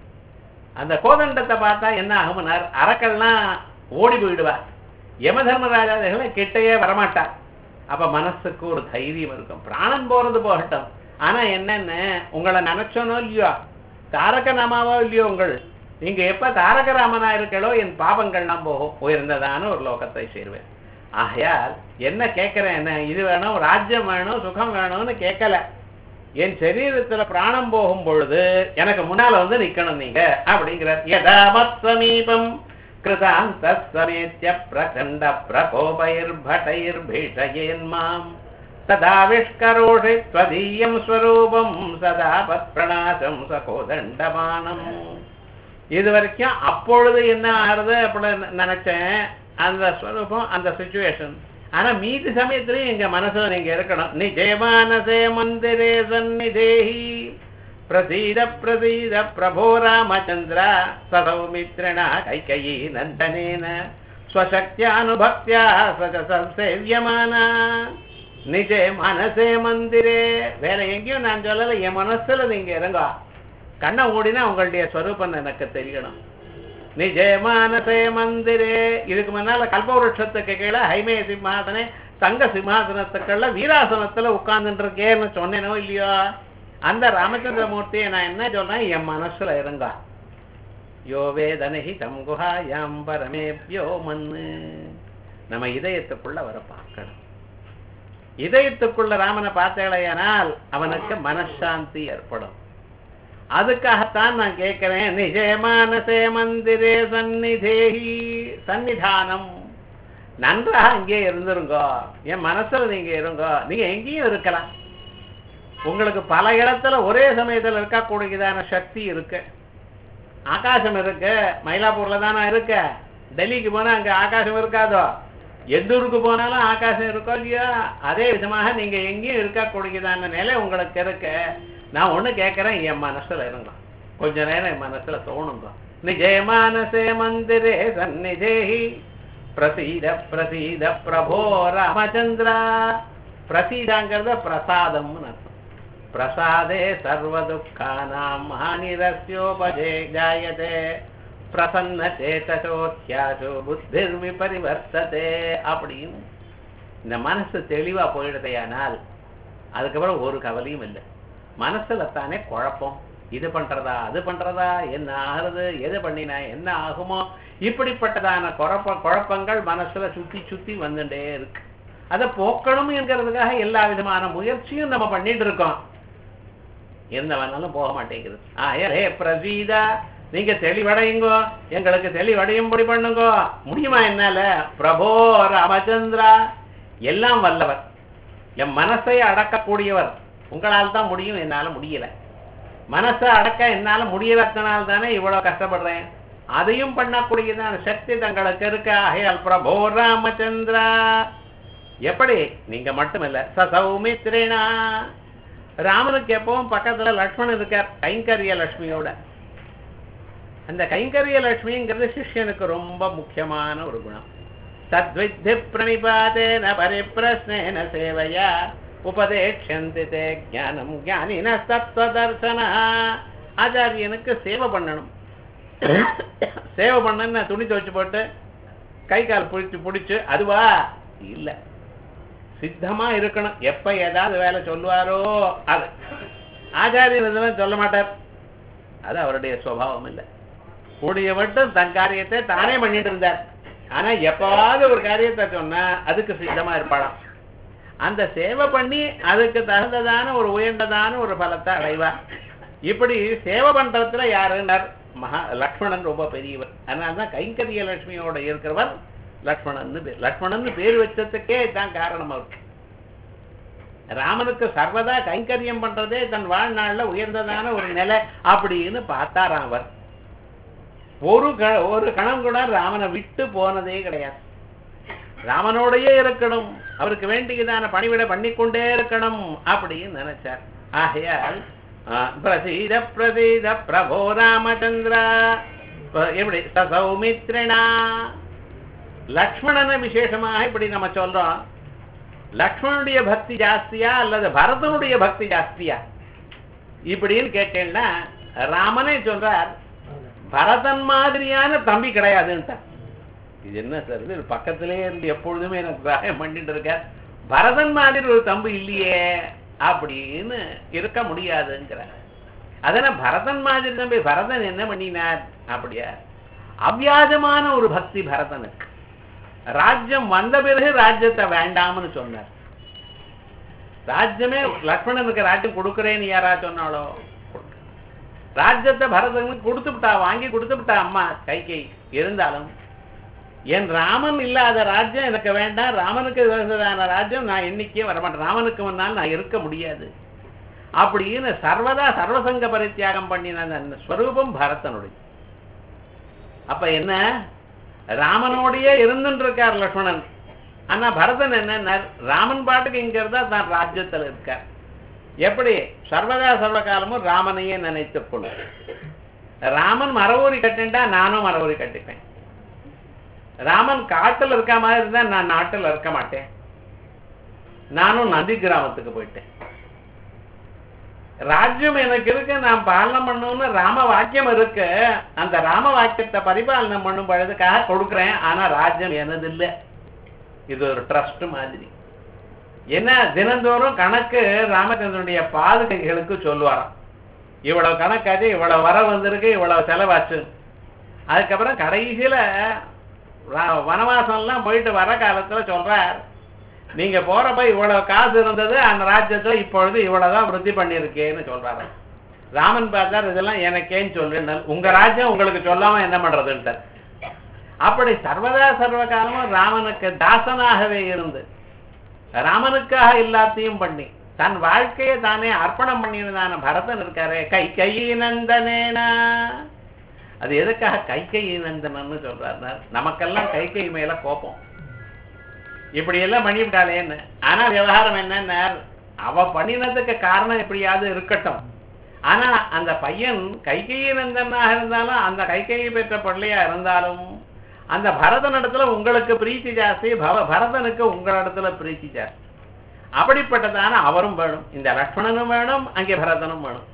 அந்த கோதண்டத்தை பார்த்தா என்ன ஆகுமனார் அரக்கள்லாம் ஓடி போயிடுவா யம தர்மராஜாதிகளை கிட்டையே வரமாட்டா அப்ப மனசுக்கு ஒரு தைரியம் இருக்கும் பிராணன் போறது போகட்டும் ஆனா என்னன்னு உங்களை நினைச்சோனோ இல்லையோ தாரக நாமாவோ இல்லையோ உங்கள் நீங்க எப்ப தாரக ராமனா இருக்களோ என் பாபங்கள்லாம் போகும் உயர்ந்ததான ஒரு லோகத்தை சேர்வேன் ஆகையால் என்ன கேட்கிறேன் என்ன இது வேணும் ராஜ்யம் வேணும் சுகம் வேணும்னு கேட்கல என் சரீரத்துல பிராணம் போகும் பொழுது எனக்கு முன்னால வந்து நிக்கணும் நீங்க அப்படிங்கிறார் யதாமத் சமீபம் கிருதாந்த சமேத்ய பிரகண்ட பிரகோபைர்பட்டைர் பீஷயேன்மாம் ததாவிஷ்கரோஷி ஸ்வதீயம் ஸ்வரூபம் சதா பத்பிரணாசம் சகோதண்டமானம் இது வரைக்கும் அப்பொழுது என்ன ஆறுது அப்படி நினைச்சேன் அந்த ஸ்வரூபம் அந்த சுச்சுவேஷன் ஆனா மீதி சமயத்திலயும் எங்க மனசுல நீங்க இருக்கணும் நிஜமானசே மந்திரே சந்நிதேஹி பிரசீத பிரசீத பிரபோ ராமச்சந்திர சதௌமித்ரணா கைகயி நந்தனேன ஸ்வசக்தியானுபக்தியா சக சம்சேவியமானா நிஜே மனசே மந்திரே வேற எங்கேயும் நான் சொல்லல என் மனசுல நீங்க இறங்க கண்ணை மூடினா உங்களுடைய ஸ்வரூபம் எனக்கு தெரியணும் நிஜே மானசே மந்திரே இதுக்கு முன்னால கல்பவருஷத்துக்கு கீழே ஹைமே சிம்மாசனே தங்க சிம்மாசனத்துக்குள்ள வீராசனத்துல உட்கார்ந்துட்டு இருக்கேன்னு சொன்னேனோ இல்லையோ அந்த ராமச்சந்திரமூர்த்தியை நான் என்ன சொல்றேன் என் மனசுல இருங்க யோ வேதனஹி தம் குஹாயாம் பரமேப்யோ மண்ணு நம்ம இதயத்துக்குள்ள வர பார்க்கணும் இதயத்துக்குள்ள ராமனை பார்த்தேளையானால் அவனுக்கு மனசாந்தி ஏற்படும் அதுக்காகத்தான் நான் கேட்கிறேன் நிஜமானசே மந்திரே சந்நிதேஹி சன்னிதானம் நன்றாக இங்கே இருந்துருங்கோ என் மனசுல நீங்க இருங்கோ நீங்க எங்கேயும் இருக்கலாம் உங்களுக்கு பல இடத்துல ஒரே சமயத்துல இருக்கக்கூடியதான சக்தி இருக்கு ஆகாசம் இருக்கு மயிலாப்பூர்ல தானே இருக்க டெல்லிக்கு போனா அங்க ஆகாசம் இருக்காதோ எந்த ஊருக்கு போனாலும் ஆகாசம் இருக்கோ இல்லையா அதே விதமாக நீங்க எங்கேயும் இருக்கக்கூடியதான நிலை உங்களுக்கு இருக்கு நான் ஒண்ணு கேட்கிறேன் என் மனசுல இருங்க கொஞ்ச நேரம் என் மனசுல தோணுங்க நிஜயமானசே மந்திரே சந்நிதேஹி பிரசீத பிரசீத பிரபோ ராமச்சந்திரா பிரசீதாங்கிறத பிரசாதம்னு அர்த்தம் பிரசாதே சர்வ துக்கானாம் ஹானிரஸ்யோபஜே ஜாயதே பிரசன்ன சேதசோத்யாசோ புத்திர் விபரிவர்த்ததே அப்படின்னு இந்த மனசு தெளிவா போயிடுதையானால் அதுக்கப்புறம் ஒரு கவலையும் இல்லை மனசுல தானே குழப்பம் இது பண்றதா அது பண்றதா என்ன ஆகுறது எது பண்ணினா என்ன ஆகுமோ இப்படிப்பட்டதான குழப்ப குழப்பங்கள் மனசுல சுத்தி சுத்தி வந்துட்டே இருக்கு அதை போக்கணும் என்கிறதுக்காக எல்லா விதமான முயற்சியும் நம்ம பண்ணிட்டு இருக்கோம் எந்த வேணாலும் போக மாட்டேங்குது ஆயே பிரசீதா நீங்க தெளிவடையுங்கோ எங்களுக்கு தெளிவடையும்படி பண்ணுங்கோ முடியுமா என்னால பிரபோ ராமச்சந்திரா எல்லாம் வல்லவர் என் மனசை அடக்கக்கூடியவர் உங்களால் தான் முடியும் என்னால முடியல மனசை அடக்க என்னால முடியலத்தினால் தானே இவ்வளவு கஷ்டப்படுறேன் அதையும் பண்ணக்கூடியதான சக்தி தங்களுக்கு இருக்க ஆகையால் பிரபோ ராமச்சந்திரா எப்படி நீங்க மட்டுமில்ல சசௌமித்ரேனா ராமனுக்கு எப்பவும் பக்கத்துல லக்ஷ்மணன் இருக்கார் கைங்கரிய லட்சுமியோட அந்த கைங்கரிய லட்சுமிங்கிறது சிஷ்யனுக்கு ரொம்ப முக்கியமான ஒரு குணம் தத்வித்தி பிரணிபாதேன பரிப்பிரஸ்னேன சேவையா உபதேட்சந்தி தே ஞானம் ஞானின தத்துவதர்சன ஆச்சாரியனுக்கு சேவை பண்ணணும் சேவை பண்ணன்னு துணி துவைச்சு போட்டு கை கால் பிடிச்சு பிடிச்சு அதுவா இல்ல சித்தமா இருக்கணும் எப்ப ஏதாவது வேலை சொல்லுவாரோ அது ஆச்சாரியன் இதெல்லாம் சொல்ல மாட்டார் அது அவருடைய சுவாவம் இல்லை கூடிய மட்டும் தன் காரியத்தை தானே பண்ணிட்டு இருந்தார் ஆனா எப்பாவது ஒரு காரியத்தை சொன்னா அதுக்கு சித்தமா இருப்பாளாம் அந்த சேவை பண்ணி அதுக்கு தகுந்ததான ஒரு உயர்ந்ததான ஒரு பலத்தை அடைவார் இப்படி சேவை பண்றதுல யாருன்னார் மகா லக்ஷ்மணன் ரொம்ப பெரியவர் அதனால்தான் கைங்கரிய லட்சுமியோட இருக்கிறவர் லக்ஷ்மணன் பேர் லக்ஷ்மணன் பேர் வச்சதுக்கே தான் காரணம் அவருக்கு ராமனுக்கு சர்வதா கைங்கரியம் பண்றதே தன் வாழ்நாள்ல உயர்ந்ததான ஒரு நிலை அப்படின்னு பார்த்தாராம் அவர் ஒரு க- ஒரு கணம் கூட ராமனை விட்டு போனதே கிடையாது ராமனோடையே இருக்கணும் அவருக்கு வேண்டியதான பணிவிட பண்ணிக்கொண்டே இருக்கணும் அப்படின்னு நினைச்சார் ஆகையால் ஆ, பிரசீத பிரசீத பிரபோ ராமச்சந்திரா இப்ப எப்படி ச சௌமித்ரிணா லக்ஷ்மணனை விசேஷமாக இப்படி நம்ம சொல்றோம் லக்ஷ்மணனுடைய பக்தி ஜாஸ்தியா அல்லது பரதனுடைய பக்தி ஜாஸ்தியா இப்படின்னு கேட்டேன்னா ராமனே சொல்றார் பரதன் மாதிரியான தம்பி கிடையாதுன்ட்டார் இது என்ன சார் இது பக்கத்திலே இருந்து எப்பொழுதுமே எனக்கு சகாயம் பண்ணிட்டு இருக்கார் பரதன் மாதிரி ஒரு தம்பி இல்லையே அப்படின்னு இருக்க முடியாதுங்கிறார் அதனால பரதன் மாதிரி தம்பி பரதன் என்ன பண்ணினார் அப்படியா அவ்வியாஜமான ஒரு பக்தி பரதனுக்கு ராஜ்யம் வந்த பிறகு ராஜ்யத்தை வேண்டாம்னு சொன்னார் ராஜ்யமே லக்ஷ்மணனுக்கு ராஜ்யம் கொடுக்குறேன்னு யாரா சொன்னாலோ ராஜ்யத்தை பரதனுக்கு கொடுத்து விட்டா வாங்கி கொடுத்து விட்டா அம்மா கைகை இருந்தாலும் என் ராமன் இல்லாத ராஜ்யம் எனக்கு வேண்டாம் ராமனுக்கு இருந்ததான ராஜ்யம் நான் என்னைக்கே வரமாட்டேன் ராமனுக்கு முன்னால் நான் இருக்க முடியாது அப்படின்னு சர்வதா சர்வசங்க பரித்தியாகம் பண்ணின அந்த ஸ்வரூபம் பரதனுடைய அப்ப என்ன ராமனோடையே இருந்துட்டு இருக்கார் லக்ஷ்மணன் ஆனா பரதன் என்ன ராமன் பாட்டுக்கு இங்க இருந்தா தான் ராஜ்யத்துல இருக்கார் எப்படி சர்வதா சர்வ காலமும் ராமனையே நினைத்துக் கொள்ள ராமன் மரவூரி கட்டிண்டா நானும் மரவூரி கட்டிப்பேன் ராமன் காட்டுல இருக்க மாதிரி இருந்தா நான் நாட்டுல இருக்க மாட்டேன் நானும் நந்தி கிராமத்துக்கு போயிட்டேன் ராஜ்யம் எனக்கு இருக்கு நான் பாலனம் பண்ணணும்னு ராம வாக்கியம் இருக்கு அந்த ராம வாக்கியத்தை பரிபாலனம் பண்ணும் பொழுதுக்காக கொடுக்குறேன் ஆனா ராஜ்யம் எனது இல்லை இது ஒரு ட்ரஸ்ட் மாதிரி என்ன தினந்தோறும் கணக்கு ராமச்சந்திரனுடைய பாதுகைகளுக்கு சொல்லுவாராம் இவ்வளவு கணக்காச்சு இவ்வளவு வர வந்திருக்கு இவ்வளவு செலவாச்சு அதுக்கப்புறம் கடைசியில ரா- வனவாசம்லாம் போயிட்டு வர காலத்துல சொல்றார் நீங்க போறப்ப இவ்வளவு காசு இருந்தது அந்த ராஜ்யத்துல இப்பொழுது இவ்வளவுதான் விருத்தி பண்ணிருக்கேன்னு சொல்றாரு ராமன் பார்த்தார் இதெல்லாம் எனக்கேன்னு சொல்லுன்னு உங்க ராஜ்யம் உங்களுக்கு சொல்லாம என்ன பண்றதுன்ட்டார் அப்படி சர்வதா சர்வ காலமும் ராமனுக்கு தாசனாகவே இருந்து ராமனுக்காக எல்லாத்தையும் பண்ணி தன் வாழ்க்கையை தானே அர்ப்பணம் பண்ணியிருந்தான பரதன் இருக்காரே கை கை நந்தனேனா அது எதுக்காக கை கை நந்தனன்னு சொல்றாரு நமக்கெல்லாம் கை கை மேல கோபம் இப்படி எல்லாம் பண்ணிவிட்டாளேன்னு ஆனா விவகாரம் என்னன்னா அவ பண்ணினதுக்கு காரணம் எப்படியாவது இருக்கட்டும் ஆனா அந்த பையன் கைகையை நந்தனாக இருந்தாலும் அந்த கைகையை பெற்ற பிள்ளையா இருந்தாலும் அந்த பரதனிடத்துல உங்களுக்கு பிரீத்தி ஜாஸ்தி பவ பரதனுக்கு உங்களிடத்துல பிரீத்தி ஜாஸ்தி அப்படிப்பட்டதான அவரும் வேணும் இந்த லக்ஷ்மணனும் வேணும் அங்கே பரதனும் வேணும்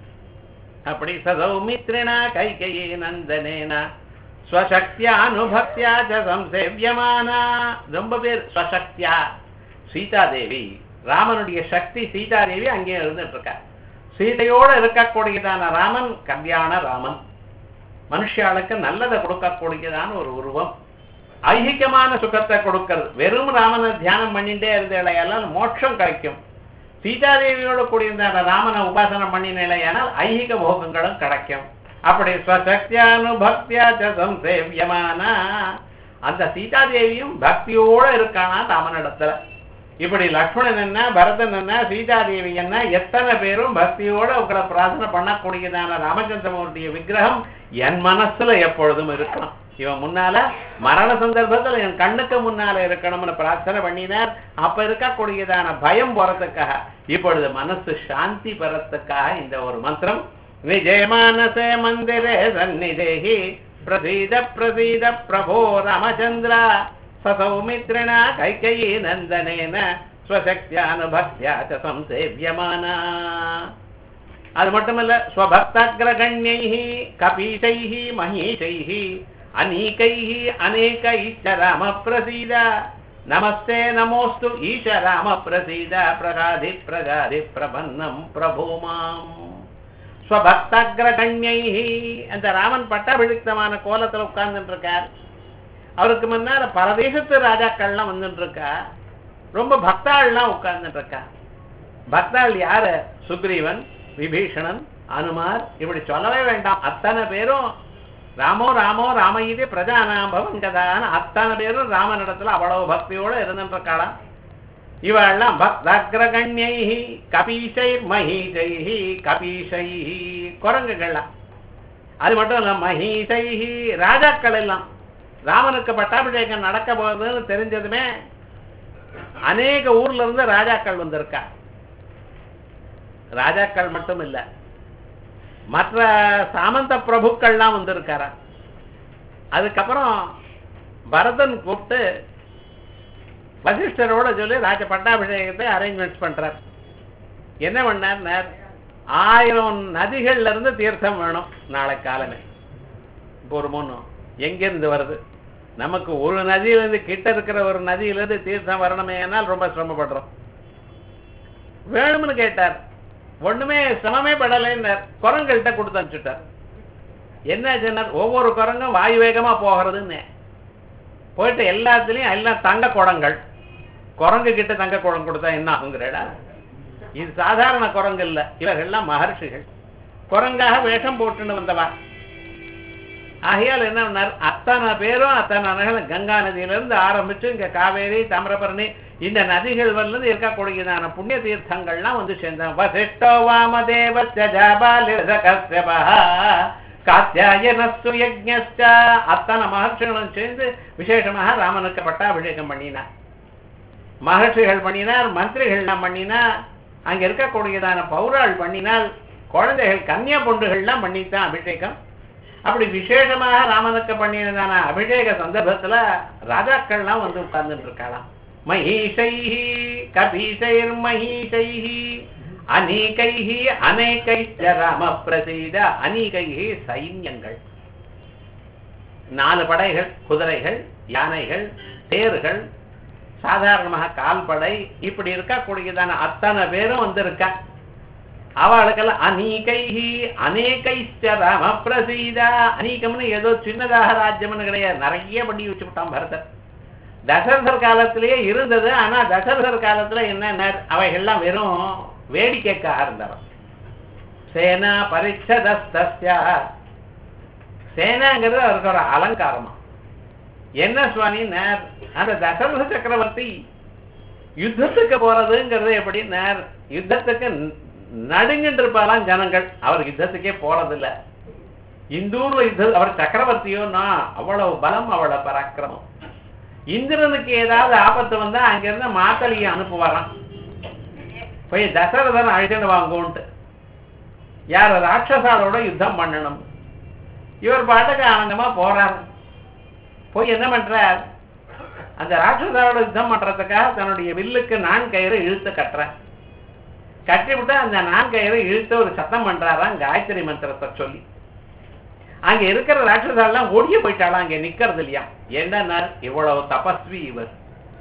அப்படி சதௌமித்ரிணா கைகையே நந்தனேனா ஸ்வசக்தியா அனுபக்தியா ச சம்சேவியமானா ரொம்ப பேர் ஸ்வசக்தியா சீதாதேவி ராமனுடைய சக்தி சீதாதேவி அங்கே இருந்துட்டு இருக்கா சீதையோட இருக்கக்கூடியதான ராமன் கல்யாண ராமன் மனுஷாளுக்கு நல்லதை கொடுக்கக்கூடியதான ஒரு உருவம் ஐகிகமான சுகத்தை கொடுக்கிறது வெறும் ராமனை தியானம் பண்ணிட்டே இருந்தேலையால் மோட்சம் கிடைக்கும் சீதாதேவியோட கூடியிருந்த ராமனை உபாசனம் பண்ணினேலையானால் ஐகிக போகங்களும் கிடைக்கும் அப்படி ஸ்வசக்தியானுபக்தியா ச சம்சேவியமானா அந்த சீதாதேவியும் பக்தியோட இருக்கானா ராமனிடத்துல இப்படி லக்ஷ்மணன் என்ன பரதன் என்ன சீதாதேவி என்ன எத்தனை பேரும் பக்தியோட உங்களை பிரார்த்தனை பண்ணக்கூடியதான ராமச்சந்திரமூர்த்திய விக்கிரகம் என் மனசுல எப்பொழுதும் இருக்கணும் இவன் முன்னால மரண சந்தர்ப்பத்துல என் கண்ணுக்கு முன்னால இருக்கணும்னு பிரார்த்தனை பண்ணினார் அப்ப இருக்கக்கூடியதான பயம் போறதுக்காக இப்பொழுது மனசு சாந்தி பெறத்துக்காக இந்த ஒரு மந்திரம் விஜயமானசே மந்திரே சந்நிதேகி பிரசீத பிரசீத பிரபோ ராமச்சந்திர சசௌமித்ரிணா கைகயி நந்தனேன ஸ்வசக்தியானுபக்தியா ச சம்சேவியமானா அது மட்டுமல்ல ஸ்வபக்தகிரகண்யைः கபீஷைः மகீஷைः அநீகைः அநேகைश्च ராம பிரசீத நமஸ்தே நமோஸ்து ஈஷ ராம பிரசீத பிரகாதி பிரகாதி பிரபன்னம் பிரபூமாம் ஸ்வபக்தகிரகண்யைः அந்த ராமன் பட்டாபிடித்தமான கோலத்துல உட்கார்ந்துட்டு இருக்கார் அவருக்கு முன்னால பரதேசத்து ராஜாக்கள்லாம் வந்துட்டு இருக்கா ரொம்ப பக்தாள்லாம் உட்கார்ந்துட்டு இருக்கா பக்தாள் யாரு சுக்ரீவன் விபீஷணன் அனுமார் இப்படி சொல்லவே வேண்டாம் அத்தனை பேரும் ராமோ ராமோ ராமயிதே பிரஜானாம் பவன் கதான்னு அத்தனை பேரும் ராமனிடத்துல அவ்வளவு பக்தியோட இருந்துட்டு இருக்காளாம் இவெல்லாம் பக்தகிரகண்யை கபீஷை மஹீஷை கபீஷை குரங்குகள்லாம் அது மட்டும் இல்ல மஹீஷை ராஜாக்கள் எல்லாம் ராமனுக்கு பட்டாபிஷேகம் நடக்க போகுதுன்னு தெரிஞ்சதுமே அநேக ஊர்ல இருந்து ராஜாக்கள் வந்திருக்கா ராஜாக்கள் மட்டும் இல்ல மற்ற சாமந்த பிரபுக்கள்லாம் வந்திருக்காரா அதுக்கப்புறம் பரதன் கூப்பிட்டு வசிஷ்டரோட சொல்லி ராஜ பட்டாபிஷேகத்தை அரேஞ்ச்மெண்ட்ஸ் பண்றார் என்ன பண்ணார் ஆயிரம் நதிகள்ல இருந்து தீர்த்தம் வேணும் நாளை காலமே இப்போ ஒரு மூணு எங்கிருந்து வருது நமக்கு ஒரு நதியிலிருந்து கிட்ட இருக்கிற ஒரு நதியிலிருந்து தீர்த்தம் வரணுமே ஆனால் ரொம்ப சிரமப்படுறோம் வேணும்னு கேட்டார் ஒண்ணுமே சிரமமே படலைன்னார் குரங்கள்கிட்ட கொடுத்து அனுப்பிச்சுட்டார் என்ன சொன்னார் ஒவ்வொரு குரங்கும் வாயு வேகமா போகிறதுன்னு போயிட்டு எல்லாத்துலயும் எல்லாம் தங்க குடங்கள் குரங்கு கிட்ட தங்க குடம் கொடுத்தா என்ன ஆகுங்கிறடா இது சாதாரண குரங்கு இல்ல இவர்கள்லாம் மகர்ஷிகள் குரங்காக வேஷம் போட்டுன்னு வந்தவா ஆகையால் என்ன பண்ணார் அத்தனை பேரும் அத்தனை நதிகளும் கங்கா நதியிலிருந்து ஆரம்பிச்சு இங்க காவேரி தாமிரபரணி இந்த நதிகள் வந்து இருக்கக்கூடியதான புண்ணிய தீர்த்தங்கள்லாம் வந்து சேர்ந்தாங்க வசிஷ்டோ வாமதேவ ஜபாலிரகஸ்யபா காத்தியாயனஸ்து யஜ்ஞஸ்ட அத்தனை மகர்ஷிகளும் சேர்ந்து விசேஷமாக ராமனுக்கு பட்டாபிஷேகம் பண்ணினார் மகர்ஷிகள் பண்ணினார் மந்திரிகள்லாம் பண்ணினா அங்க இருக்கக்கூடியதான பௌராள் பண்ணினால் குழந்தைகள் கன்னியா பொண்டுகள்லாம் பண்ணித்தான் அபிஷேகம் அப்படி விசேஷமாக ராமனுக்கு பண்ணினதான அபிஷேக சந்தர்ப்பத்துல ராஜாக்கள்லாம் வந்து உட்கார்ந்துட்டு இருக்கலாம் மகீஷைஹி கபீஷைர் மகீஷைஹி அநீகைஹி அநேகைச்ச ராம பிரசீத அநீகைஹி சைன்யங்கள் நாலு படைகள் குதிரைகள் யானைகள் தேர்கள் சாதாரணமாக கால்படை இப்படி இருக்கக்கூடியதான அத்தனை பேரும் வந்திருக்கா அவளுக்கெல்லாம் அநீகைஹி அநேகைச்ச ராம பிரசீதா அநீகம்னு ஏதோ சின்னதாக ராஜ்யம்னு கிடையாது நிறைய பண்ணி வச்சுவிட்டான் பரதர் தசரதர் காலத்திலேயே இருந்தது ஆனா தசரதர் காலத்துல என்ன அவைகள்லாம் வெறும் வேடிக்கைக்காக இருந்தவன் சேனா பரிச்சதஸ்தஸ்யா சேனாங்கிறது அவருக்கு ஒரு அலங்காரமா என்ன சுவாமி நேர் அந்த தசரத சக்கரவர்த்தி யுத்தத்துக்கு போறதுங்கிறது எப்படி நேர் யுத்தத்துக்கு நடுங்கிட்டு இருப்பாலாம் ஜனங்கள் அவர் யுத்தத்துக்கே போறதில்ல இந்தூர்ல யுத்த அவர் சக்கரவர்த்தியோன்னா அவ்வளவு பலம் அவ்வளவு பராக்கிரமம் இந்திரனுக்கு ஏதாவது ஆபத்து வந்தா அங்கிருந்து மாத்தலியை அனுப்புவாராம் போய் தசரதன் அழைச்சிட்டு வாங்கோன்ட்டு யார ராட்சசாலோட யுத்தம் பண்ணணும் இவர் பாட்டுக்கு ஆனந்தமா போறாரு போய் என்ன பண்றார் அந்த ராட்சசாலோட யுத்தம் பண்றதுக்காக தன்னுடைய வில்லுக்கு நான் கயிறு இழுத்து கட்டுறார் கட்டி விட்டு அந்த நான் கயிறு இழுத்து ஒரு சத்தம் பண்றாராம் காயத்ரி மந்திரத்தை சொல்லி அங்க இருக்கிற ராட்சசாலாம் ஓடிய போயிட்டாலாம் அங்க நிக்கிறது இல்லையா என்ன இவ்வளவு தபஸ்வி இவர்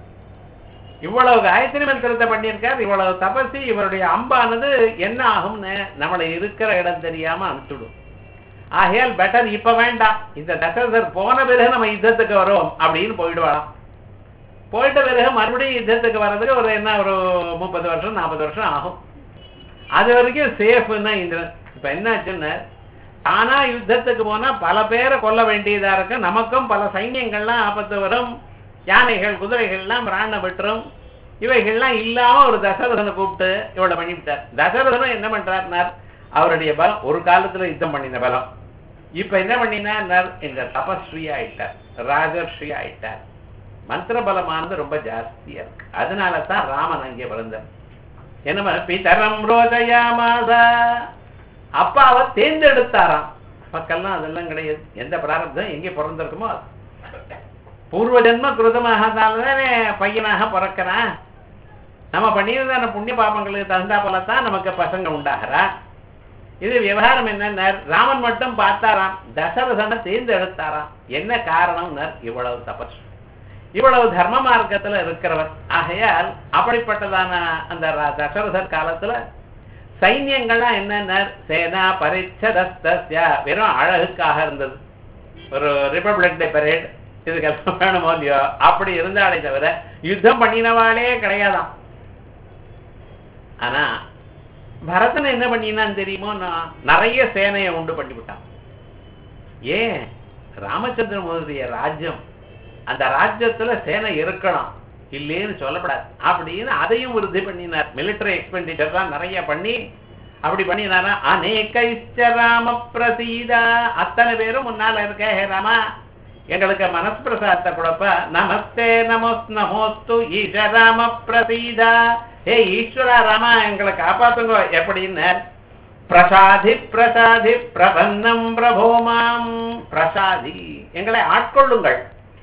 இவ்வளவு காயத்ரி மந்திரத்தை பண்ணியிருக்கார் இவ்வளவு தபஸ்வி இவருடைய அம்பானது என்ன ஆகும்னு நம்மளை இருக்கிற இடம் தெரியாம அனுப்பிச்சுடும் ஆகையால் பெட்டர் இப்ப வேண்டாம் இந்த தசரதர் போன பிறகு நம்ம யுத்தத்துக்கு வரோம் அப்படின்னு போயிடுவாளாம் போயிட்ட பிறகு மறுபடியும் யுத்தத்துக்கு வர்றதுக்கு ஒரு என்ன ஒரு முப்பது வருஷம் நாற்பது வருஷம் ஆகும் அது வரைக்கும் சேஃப்னா இந்திரன் இப்ப என்னாச்சுன்னு ஆனா யுத்தத்துக்கு போனா பல பேரை கொல்ல வேண்டியதா இருக்கு நமக்கும் பல சைன்யங்கள்லாம் ஆபத்து வரும் யானைகள் குதிரைகள்லாம் பிராண விட்டுரும் இவைகள்லாம் இல்லாம ஒரு தசரதனை கூப்பிட்டு இவ்வளவு பண்ணிவிட்டார் தசரதனும் என்ன பண்றாருனார் அவருடைய பலம் ஒரு காலத்துல யுத்தம் பண்ணின பலம் இப்ப என்ன பண்ணினார் இந்த தபஸ்ரீ ஆயிட்டார் ராஜர்ஷி ஆயிட்டார் மந்திர பலமானது ரொம்ப ஜாஸ்தியா இருக்கு அதனால தான் ராமன் அங்கே பிறந்தார் என்ன பிதரம் ரோஜயாமாசா அப்பாவை தேர்ந்தெடுத்தாராம் மக்கள்லாம் அதெல்லாம் கிடையாது எந்த பிராரப்தம் எங்கே பிறந்திருக்குமோ பூர்வ ஜென்ம கிருதமாகத்தாலே பையனாக பிறக்கிறான் நம்ம பண்ணியிருந்தான புண்ணிய பாபங்களுக்கு தகுந்தா போலத்தான் நமக்கு பசங்க உண்டாகிறா இது விவகாரம் என்ன ராமன் மட்டும் பார்த்தாராம் தசரதனை தேர்ந்தெடுத்தாராம் என்ன காரணம் இவ்வளவு தபஸ் இவ்வளவு தர்ம மார்க்கத்துல இருக்கிறவர் ஆகையால் அப்படிப்பட்டதான அந்த தசரதர் காலத்துல சைன்யங்கள்லாம் என்னென்ன சேனா பரிச்சதஸ்தஸ்யா வெறும் அழகுக்காக இருந்தது ஒரு ரிப்பப்ளிக் டே பரேட் இதுக்கெல்லாம் வேணுமோ இல்லையோ அப்படி இருந்தாலே தவிர யுத்தம் பண்ணினவாளே கிடையாதாம் ஆனா பரதன் என்ன பண்ணினான்னு தெரியுமோ நான் நிறைய சேனையை உண்டு பண்ணி விட்டான் ஏன் ராமச்சந்திரமூர்த்திய ராஜ்யம் அந்த ராஜ்யத்துல சேனை இருக்கணும் இல்லேன்னு சொல்லப்படாது அப்படின்னு அதையும் உறுதி பண்ணினார் மிலிட்டரி எக்ஸ்பெண்டிச்சர் தான் நிறைய பண்ணி அப்படி பண்ணினாரா அநேகைச்ச ராம பிரசீதா அத்தனை பேரும் முன்னால இருக்க ஹே ராமா எங்களுக்கு மனஸ்பிரசாதத்தை கொடுப்ப நமஸ்தே நமோஸ் நமோஸ்து ஈஷ ராம பிரசீதா ஹே ஈஸ்வரா ராமா எங்களை காப்பாத்துங்க எப்படின்னு பிரசாதி பிரசாதி பிரபன்னம் பிரபோமாம் பிரசாதி எங்களை ஆட்கொள்ளுங்கள்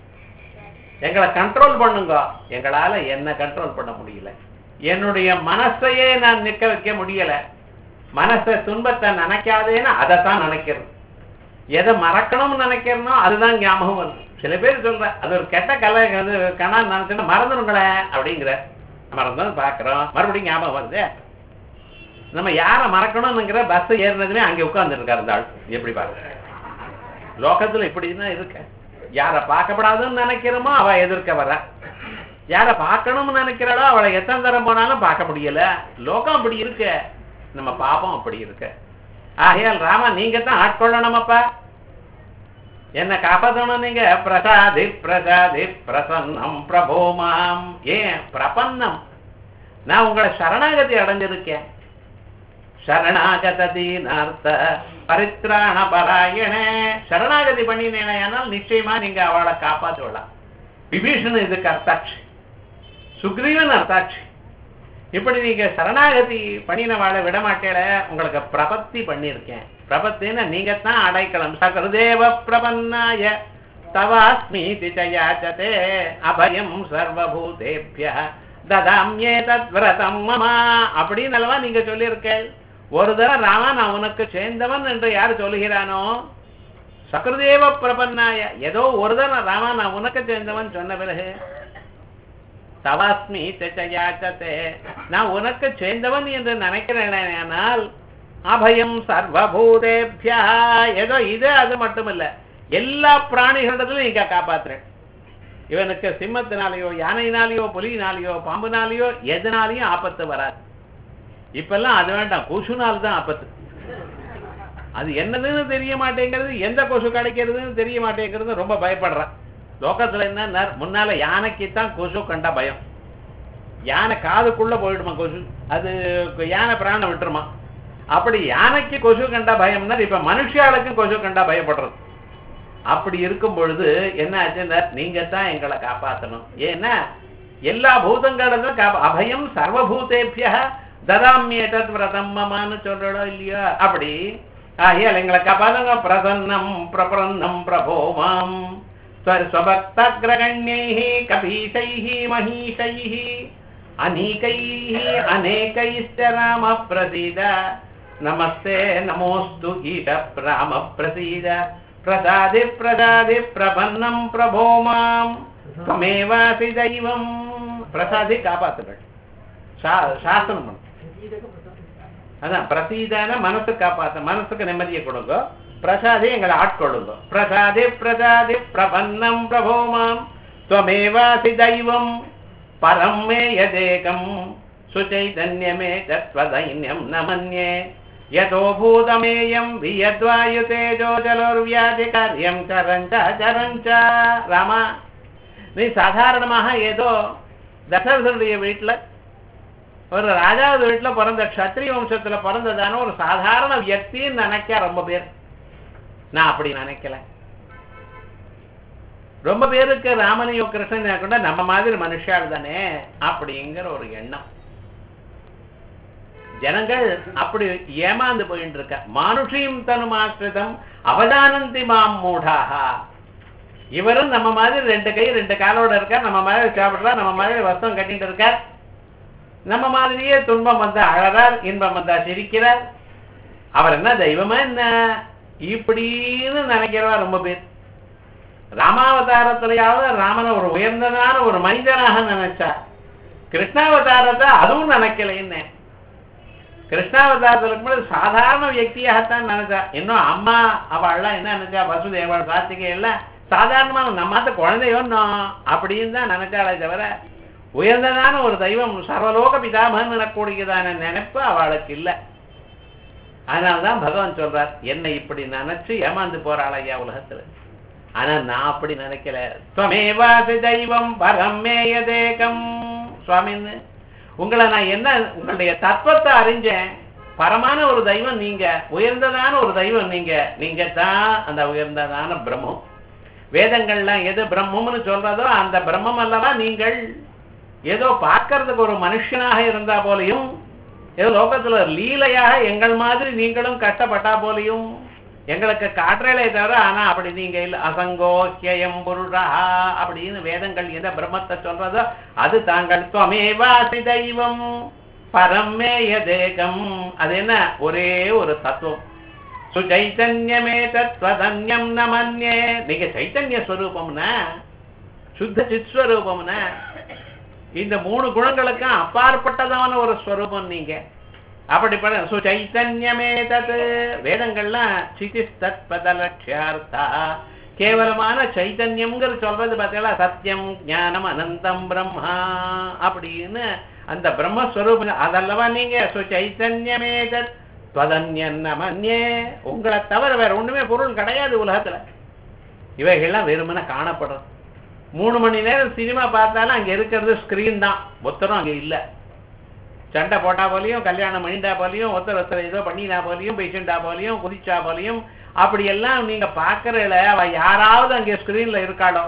எங்களை கண்ட்ரோல் பண்ணுங்க எங்களால என்ன கண்ட்ரோல் பண்ண முடியல என்னுடைய மனசையே நான் நிக்க வைக்க முடியல மனசை துன்பத்தை நினைக்காதேன்னு அதைத்தான் நினைக்கிறது எதை மறக்கணும்னு நினைக்கிறனோ அதுதான் ஞாபகம் வருது சில பேர் சொல்ற அது ஒரு கெட்ட கலை வந்து கணா நினைச்சுன்னா மறந்துடுங்களேன் அப்படிங்கிற மறந்தோம் பாக்குறோம் மறுபடியும் ஞாபகம் வருது நம்ம யாரை மறக்கணும்னுங்கிற பஸ் ஏறினதுமே அங்கே உட்கார்ந்துட்டு இருக்காரு இந்த ஆள் எப்படி பாருங்க லோகத்துல இப்படிதான் இருக்க யாரை பார்க்கப்படாதுன்னு நினைக்கிறோமோ அவ எதிர்க்க வர யாரை பார்க்கணும்னு நினைக்கிறாளோ அவளை எத்தனை தரம் போனாலும் பார்க்க முடியல லோகம் அப்படி இருக்கு நம்ம பாப்பம் அப்படி இருக்கு ஆகையால் ராமா நீங்க தான் ஆட்கொள்ளணுமப்பா என்ன காப்பாற்றணும் நீங்க பிரசாதி பிரசாதி பிரசன்னம் பிரபோமாம் ஏன் பிரபன்னம் நான் உங்களை சரணாகதி அடைஞ்சிருக்கேன் சரணாகதீனார்த்த பரித்ராண பராயணே சரணாகதி பண்ணினேனால் நிச்சயமா நீங்க அவளை காப்பாற்றுவலாம் விபீஷன் இதுக்கு அர்த்தாட்சி சுக்ரீவன் அர்த்தாட்சி இப்படி நீங்க சரணாகதி பண்ணினவாளை விட மாட்டேல உங்களுக்கு பிரபத்தி பண்ணியிருக்கேன் பிரபத்தின்னு நீங்க தான் அடைக்கலம் சகருதேவ பிரபன்னாய தவாஸ்மீதி யாச்சதே அபயம் சர்வபூதேபிய ததாம்யே தத் விரதம் மமா அப்படின்னு அல்லவா நீங்க சொல்லியிருக்கேன் ஒரு தடவை ராமா நான் உனக்கு சேர்ந்தவன் என்று யார் சொல்லுகிறானோ சக்கரதேவ பிரபன்னாய ஏதோ ஒரு தடவை ராமா நான் உனக்கு சேர்ந்தவன் சொன்ன பிறகு தவாஸ்மி யாச்சதே நான் உனக்கு சேர்ந்தவன் என்று நினைக்கிறேனால் அபயம் சர்வபூதேபியா ஏதோ இது அது மட்டும் இல்ல எல்லா பிராணிகளிடத்திலும் நீங்க காப்பாத்துறேன் இவனுக்கு சிம்மத்தினாலேயோ யானையினாலேயோ புலியினாலேயோ பாம்புனாலேயோ எதனாலையும் ஆபத்து வராது இப்பெல்லாம் அது வேண்டாம் கொசுனால் தான் ஆபத்து அது என்னதுன்னு தெரிய மாட்டேங்கிறது எந்த கொசு கிடைக்கிறதுன்னு தெரிய மாட்டேங்கிறது ரொம்ப பயப்படுறான் லோகத்துல என்ன முன்னால யானைக்கு தான் கொசு கண்டா பயம் யானை காதுக்குள்ள போயிடுமா கொசு அது யானை பிராணம் விட்டுருமா அப்படி யானைக்கு கொசு கண்டா பயம்னா இப்ப மனுஷாளுக்கும் கொசு கண்டா பயப்படுறது அப்படி இருக்கும் பொழுது என்ன ஆச்சுன்னா நீங்க தான் எங்களை காப்பாற்றணும் ஏன்னா எல்லா பூதங்களும் காப்பா அபயம் சர்வபூதேபிய ததாமியேதத் விரதம் மமான்னு சொல்றோம் இல்லையா அப்படி ஆகியால் எங்களை காப்பாதுங்க பிரசன்னம் பிரபரன்னம் பிரபோமாம் स्वभक्तग्रगण्यैः कपीशैः महीषैः अनीकैः अनेकैश्च रामः प्रसीद नमस्ते नमोऽस्तु ईश रामः प्रसीद प्रसादि प्रसादि प्रपन्नं प्रभो माम् त्वमेवासि दैवम् பிரசாதி காப்பாத்துகள் சாசனம் பண்ணு அதான் பிரசீதான மனசு காப்பாத்த மனசுக்கு நிம்மதியை கொடுங்க பிரசாதே எங்களை ஆட்கொள்ளுங்க பிரசாதே பிரசாதே பிரபன்னம் பிரபோமாம் துவமேவாசி தெய்வம் பரம் மே யதேகம் சுச்சைதன்யமே தத்வதைன்யம் ந மன்யே யதோ பூதமேயம் வியத்வாயுதேஜோ ஜலோர்வியாதி காரியம் சரஞ்ச சரஞ்ச ராமா நீ சாதாரணமாக ஏதோ தசரதனுடைய வீட்டுல ஒரு ராஜாவது வீட்டுல பிறந்த கத்திரிய வம்சத்துல பிறந்ததான ஒரு சாதாரண வியக்தின்னு நினைக்க ரொம்ப பேர் நான் அப்படி நினைக்கல ரொம்ப பேருக்கு ராமனையோ கிருஷ்ணனையோ கூட நம்ம மாதிரி மனுஷால் தானே அப்படிங்கிற ஒரு எண்ணம் ஜனங்கள் அப்படி ஏமாந்து போயிட்டு இருக்க மானுஷியும் தனுமாஸ்ரிதம் அவதானந்தி மாம் மூடாக இவரும் நம்ம மாதிரி ரெண்டு கை ரெண்டு காலோட இருக்கார் நம்ம மாதிரி சாப்பிடுறார் நம்ம மாதிரி வஸ்தம் கட்டிட்டு இருக்கார் நம்ம மாதிரியே துன்பம் வந்தா அழறார் இன்பம் வந்தா சிரிக்கிறார் அவர் என்ன தெய்வமா என்ன இப்படின்னு நினைக்கிறவா ரொம்ப பேர் ராமாவதாரத்திலேயாவது ராமனை ஒரு உயர்ந்ததான ஒரு மனிதனாக நினைச்சார் கிருஷ்ணாவதாரத்தை அதுவும் நினைக்கலைன்னு கிருஷ்ணாவதாரத்துக்கு முன்னாடி சாதாரண வியக்தியாகத்தான் நினைச்சா இன்னும் அம்மா அவள்லாம் என்ன நினைச்சா வசுதேவன் கார்த்திகை எல்லாம் சாதாரணமான நம்மாத்த குழந்தையோன்னும் அப்படின்னு தான் நினைச்சாலே தவிர உயர்ந்ததான ஒரு தெய்வம் சர்வலோக பிதாமகன் எனக்கூடியதான நினைப்பு அவளுக்கு இல்லை அதனால்தான் பகவான் சொல்றார் என்னை இப்படி நினைச்சு ஏமாந்து போறாள் ஐயா உலகத்துல ஆனா நான் அப்படி நினைக்கல துவமேவாசி தெய்வம் பரமேய தேகம் சுவாமின்னு உங்களை நான் என்ன உங்களுடைய தத்துவத்தை அறிஞ்சேன் பரமான ஒரு தெய்வம் நீங்க உயர்ந்ததான ஒரு தெய்வம் நீங்க நீங்க தான் அந்த உயர்ந்ததான பிரம்மம் வேதங்கள்லாம் எது பிரம்மம்னு சொல்றதோ அந்த பிரம்மம் அல்லவா நீங்கள் ஏதோ பார்க்கறதுக்கு ஒரு மனுஷனாக இருந்தா போலையும் ஏதோ லோகத்துல லீலையாக எங்கள் மாதிரி நீங்களும் கஷ்டப்பட்டா போலையும் எங்களுக்கு காற்றலே தவிர ஆனா அப்படி நீங்க இல்ல அசங்கோக்கியம் புருஷா அப்படின்னு வேதங்கள் எந்த பிரம்மத்தை சொல்றதோ அது தாங்கள் துவமேவாசி தெய்வம் பரமேய தேகம் அது என்ன ஒரே ஒரு தத்துவம் சுச்சைத்தன்யமே தத்வதன்யம் ந மன்யே நீங்க சைத்தன்ய ஸ்வரூபம்னா சுத்த சித்ஸ்வரூபம்னா இந்த மூணு குணங்களுக்கும் அப்பாற்பட்டதான ஒரு ஸ்வரூபம் நீங்க அப்படிப்பட்ட சுச்சைத்தன்யமே தத் வேதங்கள்லாம் சிதிஸ்தத் பதலட்சியார்த்தா கேவலமான சைத்தன்யம்ங்கிற சொல்றது பார்த்தீங்களா சத்தியம் ஞானம் அனந்தம் பிரம்மா அப்படின்னு அந்த பிரம்மஸ்வரூபம் அதல்லவா நீங்க சுச்சைத்தன்யமே தத் துவதன்யன்ன மன்யே உங்களை தவிர வேற ஒண்ணுமே பொருள் கிடையாது உலகத்துல இவைகள்லாம் வெறுமனே காணப்படும் மூணு மணி நேரம் சினிமா பார்த்தாலும் அங்க இருக்கிறது ஸ்கிரீன் தான் ஒத்தரும் அங்க இல்ல சண்டை போட்டா போலையும் கல்யாணம் பண்ணிட்டா போலையும் ஒருத்தர் ஒருத்தர் ஏதோ பண்ணினா போலையும் பேசிண்டா போலையும் குதிச்சா போலையும் அப்படியெல்லாம் நீங்க பாக்குறல அவ யாராவது அங்கே ஸ்கிரீன்ல இருக்காளோ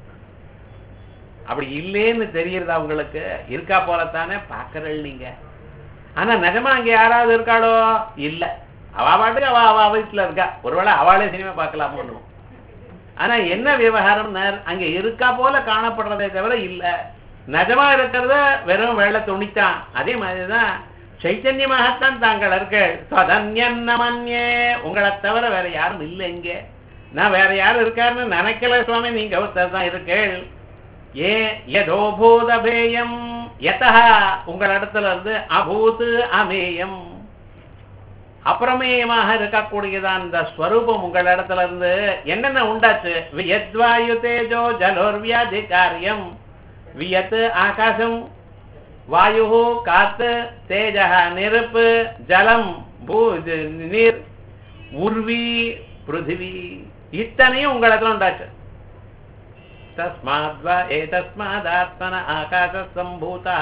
அப்படி இல்லேன்னு தெரியறதா உங்களுக்கு இருக்கா போலத்தானே பாக்குறல் நீங்க ஆனா நிஜமா அங்க யாராவது இருக்காளோ இல்ல அவ பாட்டுக்கு அவ அவ வீட்டுல இருக்கா ஒருவேளை அவளே சினிமா பார்க்கலாமோ ஆனா என்ன விவகாரம் அங்க இருக்கா போல காணப்படுறதே தவிர இல்ல நிஜமா இருக்கிறத வெறும் வெள்ள துணித்தான் அதே மாதிரிதான் சைத்தன்யமாகத்தான் தாங்கள் இருக்கள் சதன்யன்னமன்யே உங்களை தவிர வேற யாரும் இல்லை இங்க நான் வேற யாரும் இருக்காருன்னு நினைக்கல சுவாமி நீங்க ஒருத்தர் தான் இருக்கள் ஏ எதோ பூதபேயம் எதா உங்களிடத்துல இருந்து அபூத் அமேயம் அப்பிரமேயமாக இருக்கக்கூடியதான் இந்த ஸ்வரூபம் உங்களிடத்துல இருந்து என்னென்ன உண்டாச்சு வியத்வாயு தேஜோ ஜலோர்வியாதி காரியம் வியத் ஆகாசம் வாயு காத்து தேஜ நெருப்பு ஜலம் பூ இது நீர் உர்வி பிருத்திவி இத்தனையும் உங்களிடத்துல உண்டாச்சு தஸ்மாத்வா ஏதஸ்மாதாத்மன ஆகாச சம்பூதா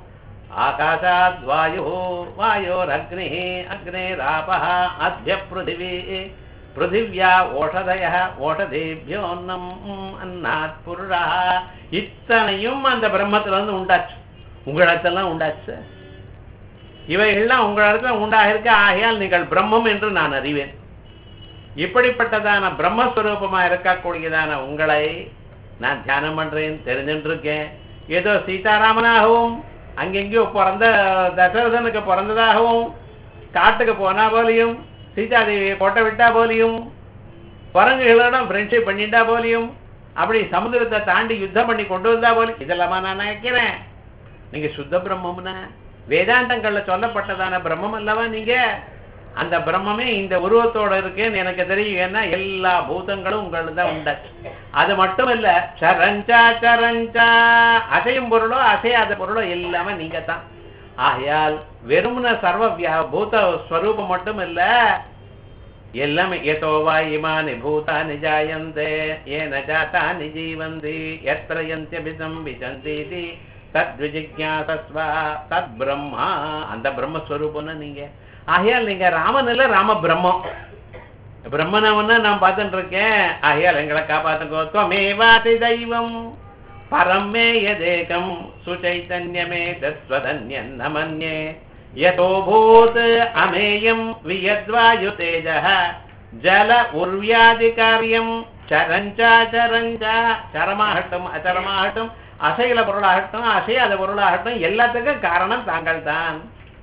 ஆகாஷாத் வாயு வாயோரக்னி அக்னேராபः அத்ய பிருத்திவி பிருத்திவியா ஓஷதய ஓஷதேபியோன்னம் அன்னாத் புருஷா இத்தனையும் அந்த பிரம்மத்துல இருந்து உண்டாச்சு உங்களிடத்தெல்லாம் உண்டாச்சு இவைகள்லாம் உங்களிடத்துல உண்டாகிருக்க ஆகையால் நீங்கள் பிரம்மம் என்று நான் அறிவேன் இப்படிப்பட்டதான பிரம்மஸ்வரூபமா இருக்கக்கூடியதான உங்களை நான் தியானம் பண்றேன் தெரிஞ்சுட்டு இருக்கேன் ஏதோ சீதாராமனாகவும் அங்கெங்கேயோ பிறந்த தசரதனுக்கு பிறந்ததாகவும் காட்டுக்கு போனா போலியும் சீதாதேவியை கொட்ட விட்டா போலியும் குரங்குகளோட ஃப்ரெண்ட்ஷிப் பண்ணிட்டா போலியும் அப்படி சமுதிரத்தை தாண்டி யுத்தம் பண்ணி கொண்டு வந்தா போலியும் இதெல்லாமா நான் நினைக்கிறேன் நீங்க சுத்த பிரம்மம்னா வேதாந்தங்கள்ல சொல்லப்பட்டதான பிரம்மம் அல்லவா நீங்க அந்த பிரம்மமே இந்த உருவத்தோட இருக்குன்னு எனக்கு தெரியும் ஏன்னா எல்லா பூதங்களும் உங்களுக்கு தான் உண்டாச்சு அது மட்டும் இல்ல சரஞ்சா சரஞ்சா அசையும் பொருளோ அசையாத பொருளோ எல்லாமே நீங்க தான் ஆகையால் வெறுமன சர்வ வியா பூத ஸ்வரூபம் மட்டும் இல்ல எல்லாமே எதோ வா இமானி பூதானி ஜாயந்தே ஏன ஜாத்தானி ஜீவந்தி எத்திரயந்தியபிதம் விஜந்தீதி தத் விஜிஜாசஸ்வா தத் பிரம்மா அந்த பிரம்மஸ்வரூபம்னு நீங்க ஆகையால் நீங்க ராமன் இல்ல ராம பிரம்மம் பிரம்மனவன்னா நான் பார்த்துட்டு இருக்கேன் ஆகையால் எங்களை காப்பாத்துக்கோ துவமேவாதி தெய்வம் பரமே யதேகம் சுச்சைத்தன்யமே தஸ்வதன்யன்ன மன்யே யதோ பூத் அமேயம் வியத்வாயு தேஜः ஜல உர்வியாதி காரியம் சரஞ்சா சரஞ்சா சரமாகட்டும் அச்சரமாகட்டும் அசையில பொருளாகட்டும் அசையாத பொருளாகட்டும் எல்லாத்துக்கும் காரணம் தாங்கள் தான்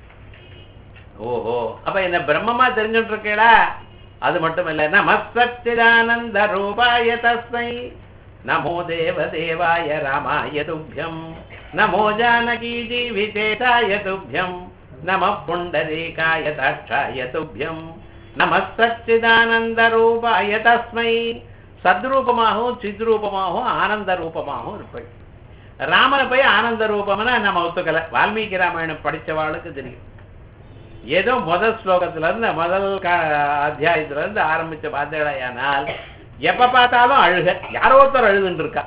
ஓஹோ அப்ப என்ன பிரம்மமா தெரிஞ்சுட்டு இருக்கேடா அது மட்டும் இல்ல நம சச்சிதானந்த ரூபாய தஸ்மை நமோ தேவ தேவாய ராமாய துப்பியம் நமோ ஜானகி ஜீவிதேதாய துப்பியம் நம புண்டரீகாய தாட்சாய துப்பியம் நம சச்சிதானந்த ரூபாய தஸ்மை சத்ரூபமாகவும் சித்ரூபமாகவும் ஆனந்த ரூபமாகவும் இருப்பள் ராமனை போய் ஆனந்த ரூபம்னா நம்ம ஒத்துக்கல வால்மீகி ராமாயணம் படிச்சவாளுக்கு தெரியும் ஏதோ முதல் ஸ்லோகத்துல இருந்து முதல் அத்தியாயத்துல இருந்து ஆரம்பிச்ச பார்த்தேடையானால் எப்ப பார்த்தாலும் அழுக யாரோ ஒருத்தர் அழுதுன்னு இருக்கா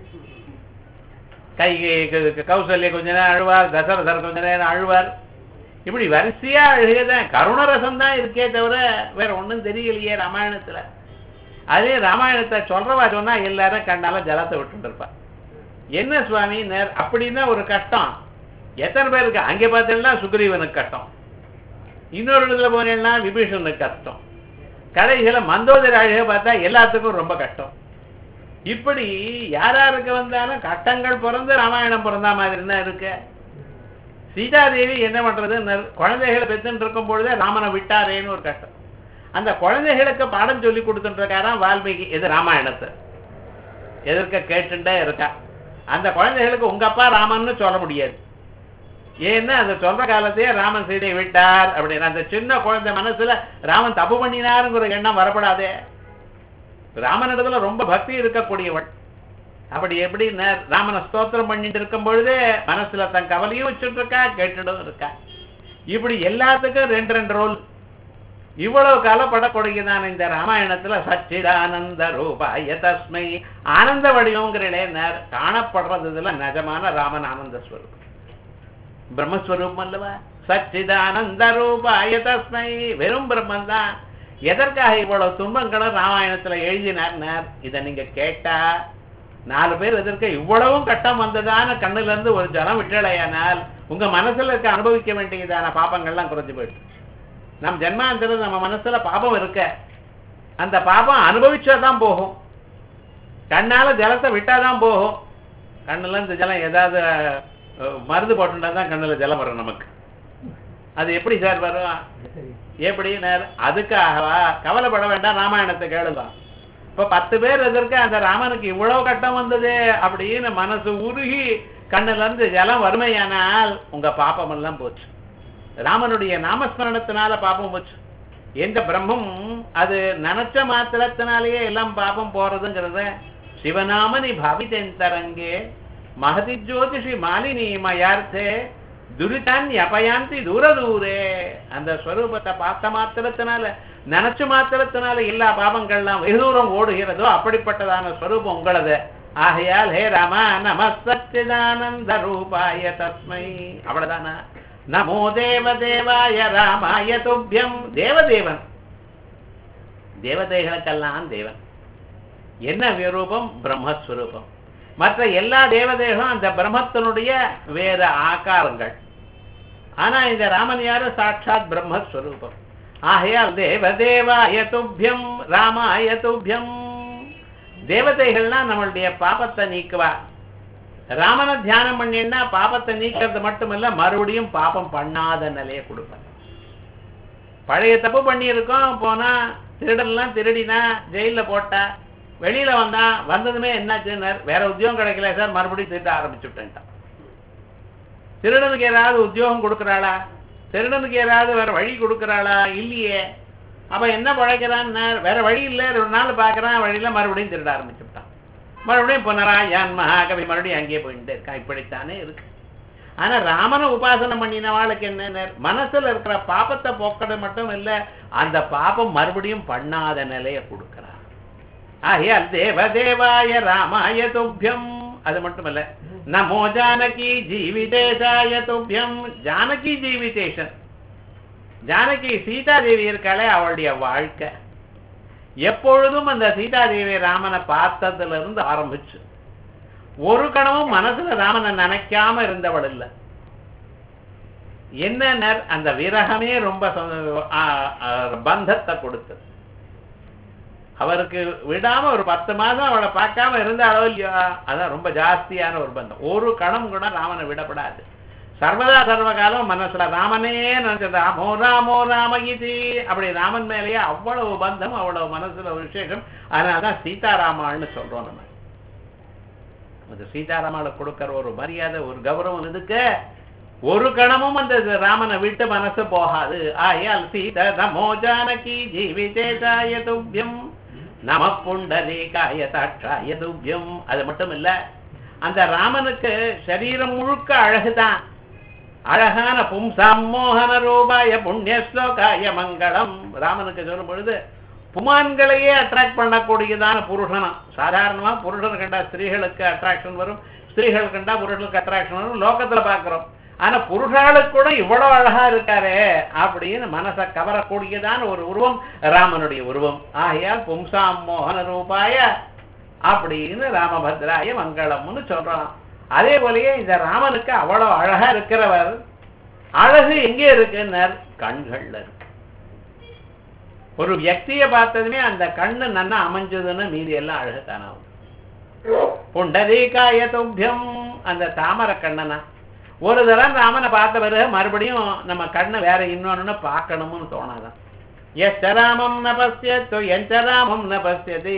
கை கௌசல்ய கொஞ்ச நேரம் அழுவார் தசரதர் கொஞ்ச நேரம் அழுவார் இப்படி வரிசையா அழுகதான் கருணரசம் தான் இருக்கே தவிர வேற ஒண்ணும் தெரியலையே ராமாயணத்துல அதே ராமாயணத்தை சொல்றவா சொன்னா எல்லாரும் கண்டால ஜலத்தை விட்டு இருப்பா என்ன சுவாமி நேர் அப்படின்னா ஒரு கஷ்டம் எத்தனை பேருக்கு அங்கே பார்த்தீங்கன்னா சுக்ரீவனுக்கு கஷ்டம் இன்னொரு இடத்துல போனேன்னா விபீஷனுக்கு கஷ்டம் கடைசியில மந்தோதரி அழகை பார்த்தா எல்லாத்துக்கும் ரொம்ப கஷ்டம் இப்படி யார் யாருக்கு வந்தாலும் கட்டங்கள் பிறந்து ராமாயணம் பிறந்த மாதிரி தான் இருக்கு சீதாதேவி என்ன பண்றது நர்- குழந்தைகளை பெத்துட்டு இருக்கும் பொழுதே ராமனை விட்டாரேன்னு ஒரு கஷ்டம் அந்த குழந்தைகளுக்கு பாடம் சொல்லி கொடுத்துட்டு இருக்காராம் வால்மீகி இது ராமாயணத்தை எதிர்க்க கேட்டுட்டே இருக்கா அந்த குழந்தைகளுக்கு உங்க அப்பா ராமன்னு சொல்ல முடியாது ஏன்னா அந்த சொல்ற காலத்தையே ராமன் சீதையை விட்டார் அப்படின்னு அந்த சின்ன குழந்தை மனசுல ராமன் தப்பு பண்ணினாருங்கிற எண்ணம் வரப்படாதே ராமனிடத்துல ரொம்ப பக்தி இருக்கக்கூடியவள் அப்படி எப்படி ந- ராமனை ஸ்தோத்திரம் பண்ணிட்டு இருக்கும் பொழுதே மனசுல தன் கவலையும் வச்சுட்டு இருக்கா கேட்டுடும் இருக்கா இப்படி எல்லாத்துக்கும் ரெண்டு ரெண்டு ரோல் இவ்வளவு காலப்படக்கூடியதான இந்த ராமாயணத்துல சச்சிதானந்த ரூபாய தஸ்மை ஆனந்த வடிவங்கிறே காணப்படுறது இதுல நிஜமான ராமன் ஆனந்த ஸ்வரூபம் பிரம்மஸ்வரூபம் அல்லவா சச்சிதானந்த ரூபாய தஸ்மை வெறும் பிரம்மன் தான் எதற்காக இவ்வளவு துன்பங்களும் ராமாயணத்துல எழுதினார் இதை நீங்க கேட்டா நாலு பேர் எதற்க இவ்வளவும் கட்டம் வந்ததான கண்ணுல இருந்து ஒரு ஜலம் விட்டலையானால் உங்க மனசுல இருக்க அனுபவிக்க வேண்டியதான பாப்பங்கள்லாம் குறைஞ்சு போயிடுது நம் ஜென்மாந்திரம் நம்ம மனசுல பாபம் இருக்க அந்த பாபம் அனுபவிச்சாதான் போகும் கண்ணால ஜலத்தை விட்டாதான் போகும் கண்ணுல இருந்து ஜலம் ஏதாவது அஹ், மருந்து போட்டுட்டா தான் கண்ணுல ஜலம் வரும் நமக்கு அது எப்படி சார் வரும் எப்படி நேர் அதுக்காகவா கவலைப்பட வேண்டாம் ராமாயணத்தை கேளுங்க இப்ப பத்து பேர் எதிர்க்க அந்த ராமனுக்கு இவ்வளவு கட்டம் வந்ததே அப்படின்னு மனசு உருகி கண்ணுல இருந்து ஜலம் வறுமையானால் உங்க பாப்பம் எல்லாம் போச்சு ராமனுடைய நாமஸ்மரணத்தினால பாப்பம் போச்சு எந்த பிரம்மம் அது நினைச்ச மாத்திரத்தினாலேயே எல்லாம் பாப்பம் போறதுங்கிறத சிவநாமனி பாவித்தெந்தரங்கே மகதி ஜோதிஷி மாலினி மயார்த்தே துரிதான் அபயாந்தி தூர தூரே அந்த ஸ்வரூபத்தை பார்த்த மாத்திரத்தினால நினைச்ச மாத்திரத்தினால எல்லா பாபங்கள்லாம் வெகு தூரம் ஓடுகிறதோ அப்படிப்பட்டதான ஸ்வரூபம் உங்களது ஆகையால் ஹே ராமா நம சச்சிதானந்த ரூபாய தஸ்மை அவ்வளவுதானா நமோ தேவதேவாய ராமாய துப்பியம் தேவதேவன் தேவதைகளுக்கெல்லாம் தேவன் என்ன விரூபம் பிரம்மஸ்வரூபம் மற்ற எல்லா தேவதைகளும் அந்த பிரம்மத்தினுடைய வேற ஆகாரங்கள் ஆனா இந்த ராமன் யாரு சாட்சாத் பிரம்மஸ்வரூபம் ஆகையால் தேவதேவாய துப்பியம் ராமாய துப்பியம் தேவதைகள்னா நம்மளுடைய பாபத்தை நீக்குவா ராமனை தியானம் பண்ணினா பாபத்தை நீக்கிறது மட்டுமல்ல மறுபடியும் பாபம் பண்ணாத நிலையை கொடுப்பார் பழைய தப்பு பண்ணியிருக்கோம் போனா திருடன்லாம் திருடினா ஜெயில போட்டா வெளியில வந்தா வந்ததுமே என்னாச்சுன்னு வேற உத்தியோகம் கிடைக்கல சார் மறுபடியும் திருட ஆரம்பிச்சு விட்டேன்ட்டான் திருடனுக்கு ஏதாவது உத்தியோகம் கொடுக்கறாளா திருடனுக்கு ஏதாவது வேற வழி கொடுக்கறாளா இல்லையே அப்ப என்ன பழைக்கிறான்னு வேற வழி இல்லை ஒரு நாள் பார்க்கறான் வழியில மறுபடியும் திருட ஆரம்பிச்சு விட்டான் மறுபடியும் புனராயான் மகாகவி மறுபடியும் அங்கேயே போயிட்டு இருக்கான் இப்படித்தானே இருக்கு ஆனா ராமனை உபாசனை பண்ணினவாளுக்கு என்ன மனசுல இருக்கிற பாபத்தை போக்கட மட்டும் இல்ல அந்த பாபம் மறுபடியும் பண்ணாத நிலையை கொடுக்கிறார் ஆகையால் தேவதேவாய ராமாய துப்பியம் அது மட்டுமல்ல நமோ ஜானகி ஜீவிதேசாய துப்பியம் ஜானகி ஜீவிதேஷன் ஜானகி சீதாதேவி இருக்காளே அவளுடைய வாழ்க்கை எப்பொழுதும் அந்த சீதாதேவி ராமனை பார்த்ததுல இருந்து ஆரம்பிச்சு ஒரு கணமும் மனசுல ராமனை நினைக்காம இருந்தவள் இல்ல என்ன அந்த விரகமே ரொம்ப சொ- ஆ- ஆ, பந்தத்தை கொடுத்தது அவருக்கு விடாம ஒரு பத்து மாசம் அவளை பார்க்காம இருந்தாலோ இல்லையோ அதான் ரொம்ப ஜாஸ்தியான ஒரு பந்தம் ஒரு கணம் கூட ராமனை விடப்படாது சர்வதா சர்வகாலம் மனசுல ராமனே நினைச்சது ராமோ ராமோ ராமகிதி அப்படி ராமன் மேலேயே அவ்வளவு பந்தம் அவ்வளவு மனசுல ஒரு விசேஷம் அதனாலதான் சீதாராமான்னு சொல்றோம் நம்ம அது சீதாராமால கொடுக்கிற ஒரு மரியாதை ஒரு கௌரவம் இதுக்கு ஒரு கணமும் அந்த ராமனை விட்டு மனசு போகாது ஆயால் சீத நமோ ஜானகி ஜீவிதேசாய துப்பியம் நம புண்டரீகாய தாட்சாய துப்பியம் அது மட்டும் இல்ல அந்த ராமனுக்கு சரீரம் முழுக்க அழகுதான் அழகான பும்சாம் மோகன ரூபாய புண்ணிய ஸ்லோகாய மங்களம் ராமனுக்கு சொல்லும் பொழுது புமான்களையே அட்ராக்ட் பண்ணக்கூடியதான புருஷனம் சாதாரணமா புருஷன் கண்டா ஸ்திரீகளுக்கு அட்ராக்ஷன் வரும் ஸ்திரீகள் கண்டா புருஷனுக்கு அட்ராக்ஷன் வரும் லோகத்துல பாக்குறோம் ஆனா புருஷாளுக்கு கூட இவ்வளவு அழகா இருக்காரே அப்படின்னு மனசை கவரக்கூடியதான ஒரு உருவம் ராமனுடைய உருவம் ஆகையால் பும்சாம் மோகன ரூபாய அப்படின்னு ராமபத்ராய மங்களம்னு சொல்றான் அதே போலயே இந்த ராமனுக்கு அவ்வளவு அழகா இருக்கிறவர் அழகு எங்கே இருக்குன்னார் கண்கள்ல இருக்கு ஒரு வியக்தியை பார்த்ததுமே அந்த கண்ணு நன்னா அமைஞ்சதுன்னு மீதி எல்லாம் அழகுத்தானாகும் புண்டரீகாய துப்பியம் அந்த தாமர கண்ணனா ஒரு தரம் ராமனை பார்த்த பிறகு மறுபடியும் நம்ம கண்ணை வேற இன்னொன்னு பார்க்கணும்னு தோணாதான் எச்ச ராமம் ந பசியத்து எச்ச ராமம் ந பசியதி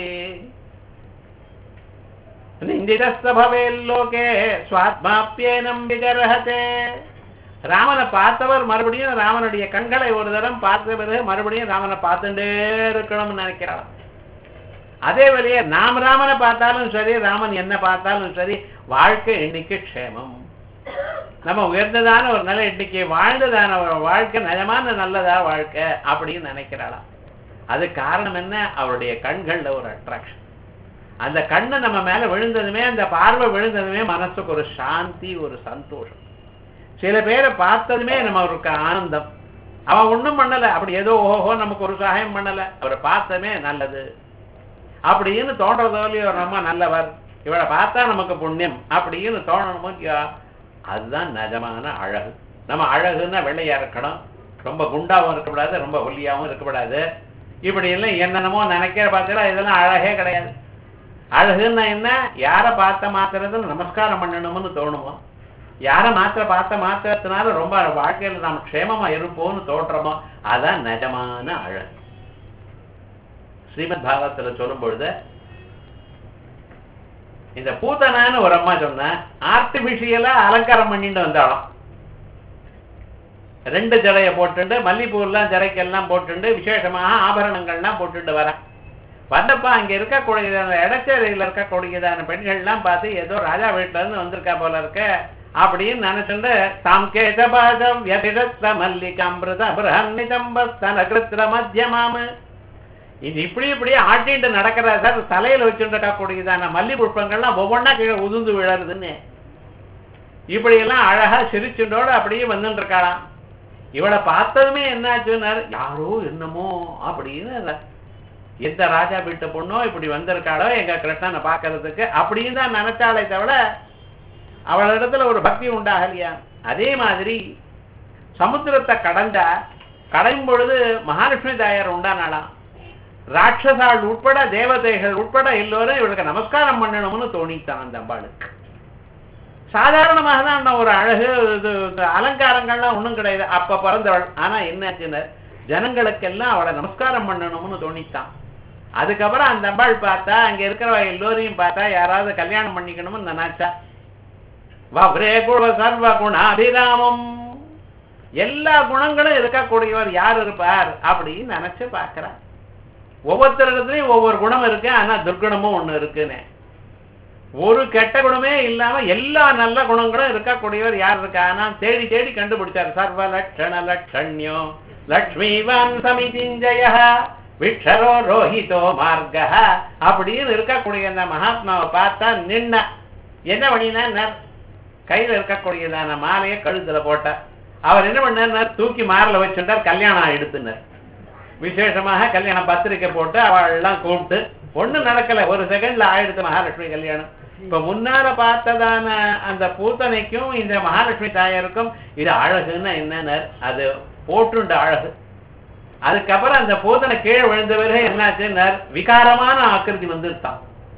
நிந்திரஸ்தபவேல்லோகே சுவாத்மாப்பியேனம் விகரஹதே ராமனை பார்த்தவர் மறுபடியும் ராமனுடைய கண்களை ஒரு தரம் பார்த்த பிறகு மறுபடியும் ராமனை பார்த்துட்டே இருக்கணும்னு நினைக்கிறாள் அதே வழியே நாம் ராமனை பார்த்தாலும் சரி ராமன் என்ன பார்த்தாலும் சரி வாழ்க்கை இன்னைக்கு க்ஷேமம் நம்ம உயர்ந்ததான ஒரு நிலை இன்னைக்கு வாழ்ந்ததான ஒரு வாழ்க்கை நிஜமான நல்லதா வாழ்க்கை அப்படின்னு நினைக்கிறாளாம் அது காரணம் என்ன அவருடைய கண்கள்ல ஒரு அட்ராக்ஷன் அந்த கண்ணு நம்ம மேல விழுந்ததுமே அந்த பார்வை விழுந்ததுமே மனசுக்கு ஒரு சாந்தி ஒரு சந்தோஷம் சில பேரை பார்த்ததுமே நமக்கு ஆனந்தம் அவன் ஒண்ணும் பண்ணல அப்படி ஏதோ ஓஹோ நமக்கு ஒரு சகாயம் பண்ணல அவரை பார்த்தமே நல்லது அப்படின்னு தோன்றதோ இல்லையோ ரொம்ப நல்லவர் இவளை பார்த்தா நமக்கு புண்ணியம் அப்படின்னு தோணணுமோ இல்லையோ அதுதான் நிஜமான அழகு நம்ம அழகுன்னா வெள்ளையா இருக்கணும் ரொம்ப குண்டாவும் இருக்கக்கூடாது ரொம்ப ஒல்லியாவும் இருக்கக்கூடாது இப்படி எல்லாம் என்னென்னமோ நினைக்கிற பார்த்தீங்களா இதெல்லாம் அழகே கிடையாது அழகுன்னா என்ன யாரை பார்த்த மாத்திரத்தில் நமஸ்காரம் பண்ணணும்னு தோணுமோ யாரை மாத்திர பார்த்த மாத்திரத்தினால ரொம்ப வாழ்க்கையில் நாம் க்ஷேமமா இருப்போம்னு தோற்றமோ அதான் நிஜமான அழகு ஸ்ரீமத் பாகவத்துல சொல்லும் பொழுது இந்த பூத்தனான்னு ஒரு அம்மா சொன்ன ஆர்டிபிஷியலா அலங்காரம் பண்ணிட்டு வந்தாலும் ரெண்டு ஜடையை போட்டுண்டு மல்லிப்பூர்லாம் ஜடைக்கெல்லாம் போட்டுண்டு விசேஷமாக ஆபரணங்கள்லாம் போட்டுட்டு வரேன் வந்தப்ப அங்க இருக்கக்கூடியதான இடச்சேரியில் இருக்கக்கூடியதான பெண்கள்லாம் பார்த்து ஏதோ ராஜா வீட்டுல இருந்து வந்திருக்கா போல இருக்க அப்படின்னு நினைச்சுட்டு தாம் கேசபாதம் யதிரத்ன மல்லிகாம்பிரத பிரஹன்னிதம்பஸ்தன கிருத்திர மத்தியமாமு இது இப்படி இப்படி ஆட்டிட்டு நடக்கிற சார் தலையில வச்சுட்டு இருக்கக்கூடியதான மல்லி புஷ்பங்கள்லாம் ஒவ்வொன்றா கீழே உதுந்து விழறதுன்னு இப்படி எல்லாம் அழகா சிரிச்சுட்டோட அப்படியே வந்துட்டு இருக்காளாம் இவளை பார்த்ததுமே என்னாச்சுன்னாரு யாரோ என்னமோ அப்படின்னு எந்த ராஜா வீட்டு பொண்ணோ இப்படி வந்திருக்காளோ எங்க கிருஷ்ணனை பார்க்கறதுக்கு அப்படின்னு தான் நினைச்சாலே தவிர அவளிடத்துல ஒரு பக்தி உண்டாகலையா அதே மாதிரி சமுத்திரத்தை கடந்தா கடையும் பொழுது மகாலட்சுமி தாயார் உண்டானாலாம் ராட்சசாள் உட்பட தேவதைகள் உட்பட எல்லோரும் இவளுக்கு நமஸ்காரம் பண்ணணும்னு தோணித்தான் அந்த அம்பாளுக்கு சாதாரணமாக தான் ஒரு அழகு இது இந்த அலங்காரங்கள்லாம் ஒண்ணும் கிடையாது அப்ப பிறந்தவள் ஆனா என்னாச்சுன்னு ஜனங்களுக்கெல்லாம் அவளை நமஸ்காரம் பண்ணணும்னு தோணித்தான் அதுக்கப்புறம் அந்த அம்பாள் பார்த்தா அங்க இருக்கிறவ எல்லோரையும் பார்த்தா யாராவது கல்யாணம் பண்ணிக்கணும்னு நினைச்சா வவ்ரே குண சர்வ குணாபிராமம் எல்லா குணங்களும் இருக்கக்கூடியவர் யார் இருப்பார் அப்படின்னு நினைச்சு பார்க்கிறா ஒவ்வொருத்தரிடத்துலயும் ஒவ்வொரு குணம் இருக்கு ஆனா துர்குணமும் ஒண்ணு இருக்குன்னு ஒரு கெட்ட குணமே இல்லாம எல்லா நல்ல குணங்களும் இருக்கக்கூடியவர் யார் இருக்கா ஆனா தேடி தேடி கண்டுபிடிச்சார் சர்வ லட்சண லட்சண்யோ லக்ஷ்மிவான் சமிதிஞ்சய விக்ஷரோ ரோஹிதோ மார்க அப்படின்னு இருக்கக்கூடிய அந்த மகாத்மாவை பார்த்தா நின்ன என்ன பண்ணினா கையில இருக்கக்கூடியதான மாலையை கழுத்துல போட்ட அவர் என்ன பண்ணார் தூக்கி மாரில் வச்சுட்டார் கல்யாணம் ஆயிடுத்துனார் விசேஷமாக கல்யாணம் பத்திரிக்கை போட்டு அவள் எல்லாம் கூப்பிட்டு ஒண்ணும் நடக்கல ஒரு செகண்ட்ல ஆயிடுத்து மகாலட்சுமி கல்யாணம் இப்ப முன்னால பார்த்ததான அந்த பூத்தனைக்கும் இந்த மகாலட்சுமி தாயாருக்கும் இது அழகுன்னா என்னன்னு அது போட்டுண்ட அழகு அதுக்கப்புறம் அந்த பூத்தனை கீழே விழுந்த பிறகு என்னாச்சுன்னு விகாரமான ஆக்கிருதி வந்துட்டான்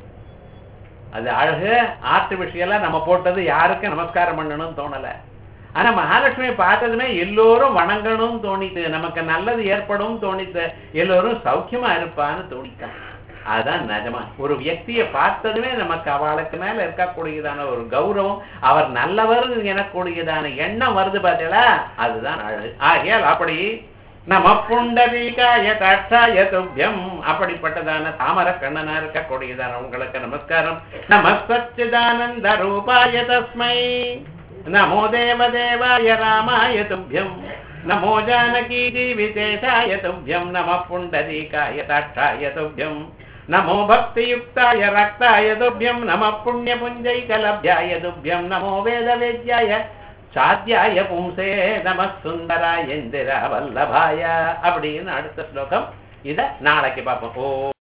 அது அழகு ஆர்டிபிஷியலா நம்ம போட்டது யாருக்கும் நமஸ்காரம் பண்ணணும்னு தோணல ஆனா மகாலட்சுமி பார்த்ததுமே எல்லோரும் வணங்கணும்னு தோணித்து நமக்கு நல்லது ஏற்படும் தோணித்து எல்லோரும் சௌக்கியமா இருப்பான்னு தோணித்தான் அதுதான் நிஜமா ஒரு வியக்தியை பார்த்ததுமே நமக்கு அவளுக்கு மேல இருக்கக்கூடியதான ஒரு கௌரவம் அவர் நல்லவர் எனக்கூடியதான எண்ணம் வருது பார்த்தீங்களா அதுதான் அழகு ஆகையால் அப்படி நம புண்டரீகாய தாட்சாய துப்பியம் அப்படிப்பட்டதான தாமர கண்ணனா இருக்கக்கூடியதான உங்களுக்கு நமஸ்காரம் நம சச்சிதானந்த ரூபாய தஸ்மை நமோ தேவதேவாய ராமாய துப்பியம் நமோ ஜானகி ஜீவிதேஷாய துப்பியம் நம புண்டரீகாய தாட்சாய துப்பியம் நமோ பக்தியுக்தாய ரக்தாய துப்பியம் நம புண்ணியபுஞ்சைகலப்யாய துப்பியம் நமோ வேதவேத்யாய சாத்தியாய பும்சே நம சுந்தராய இந்திரா வல்லபாய அப்படின்னு அடுத்த ஸ்லோகம் இத நாளைக்கு பார்ப்போம் ஓ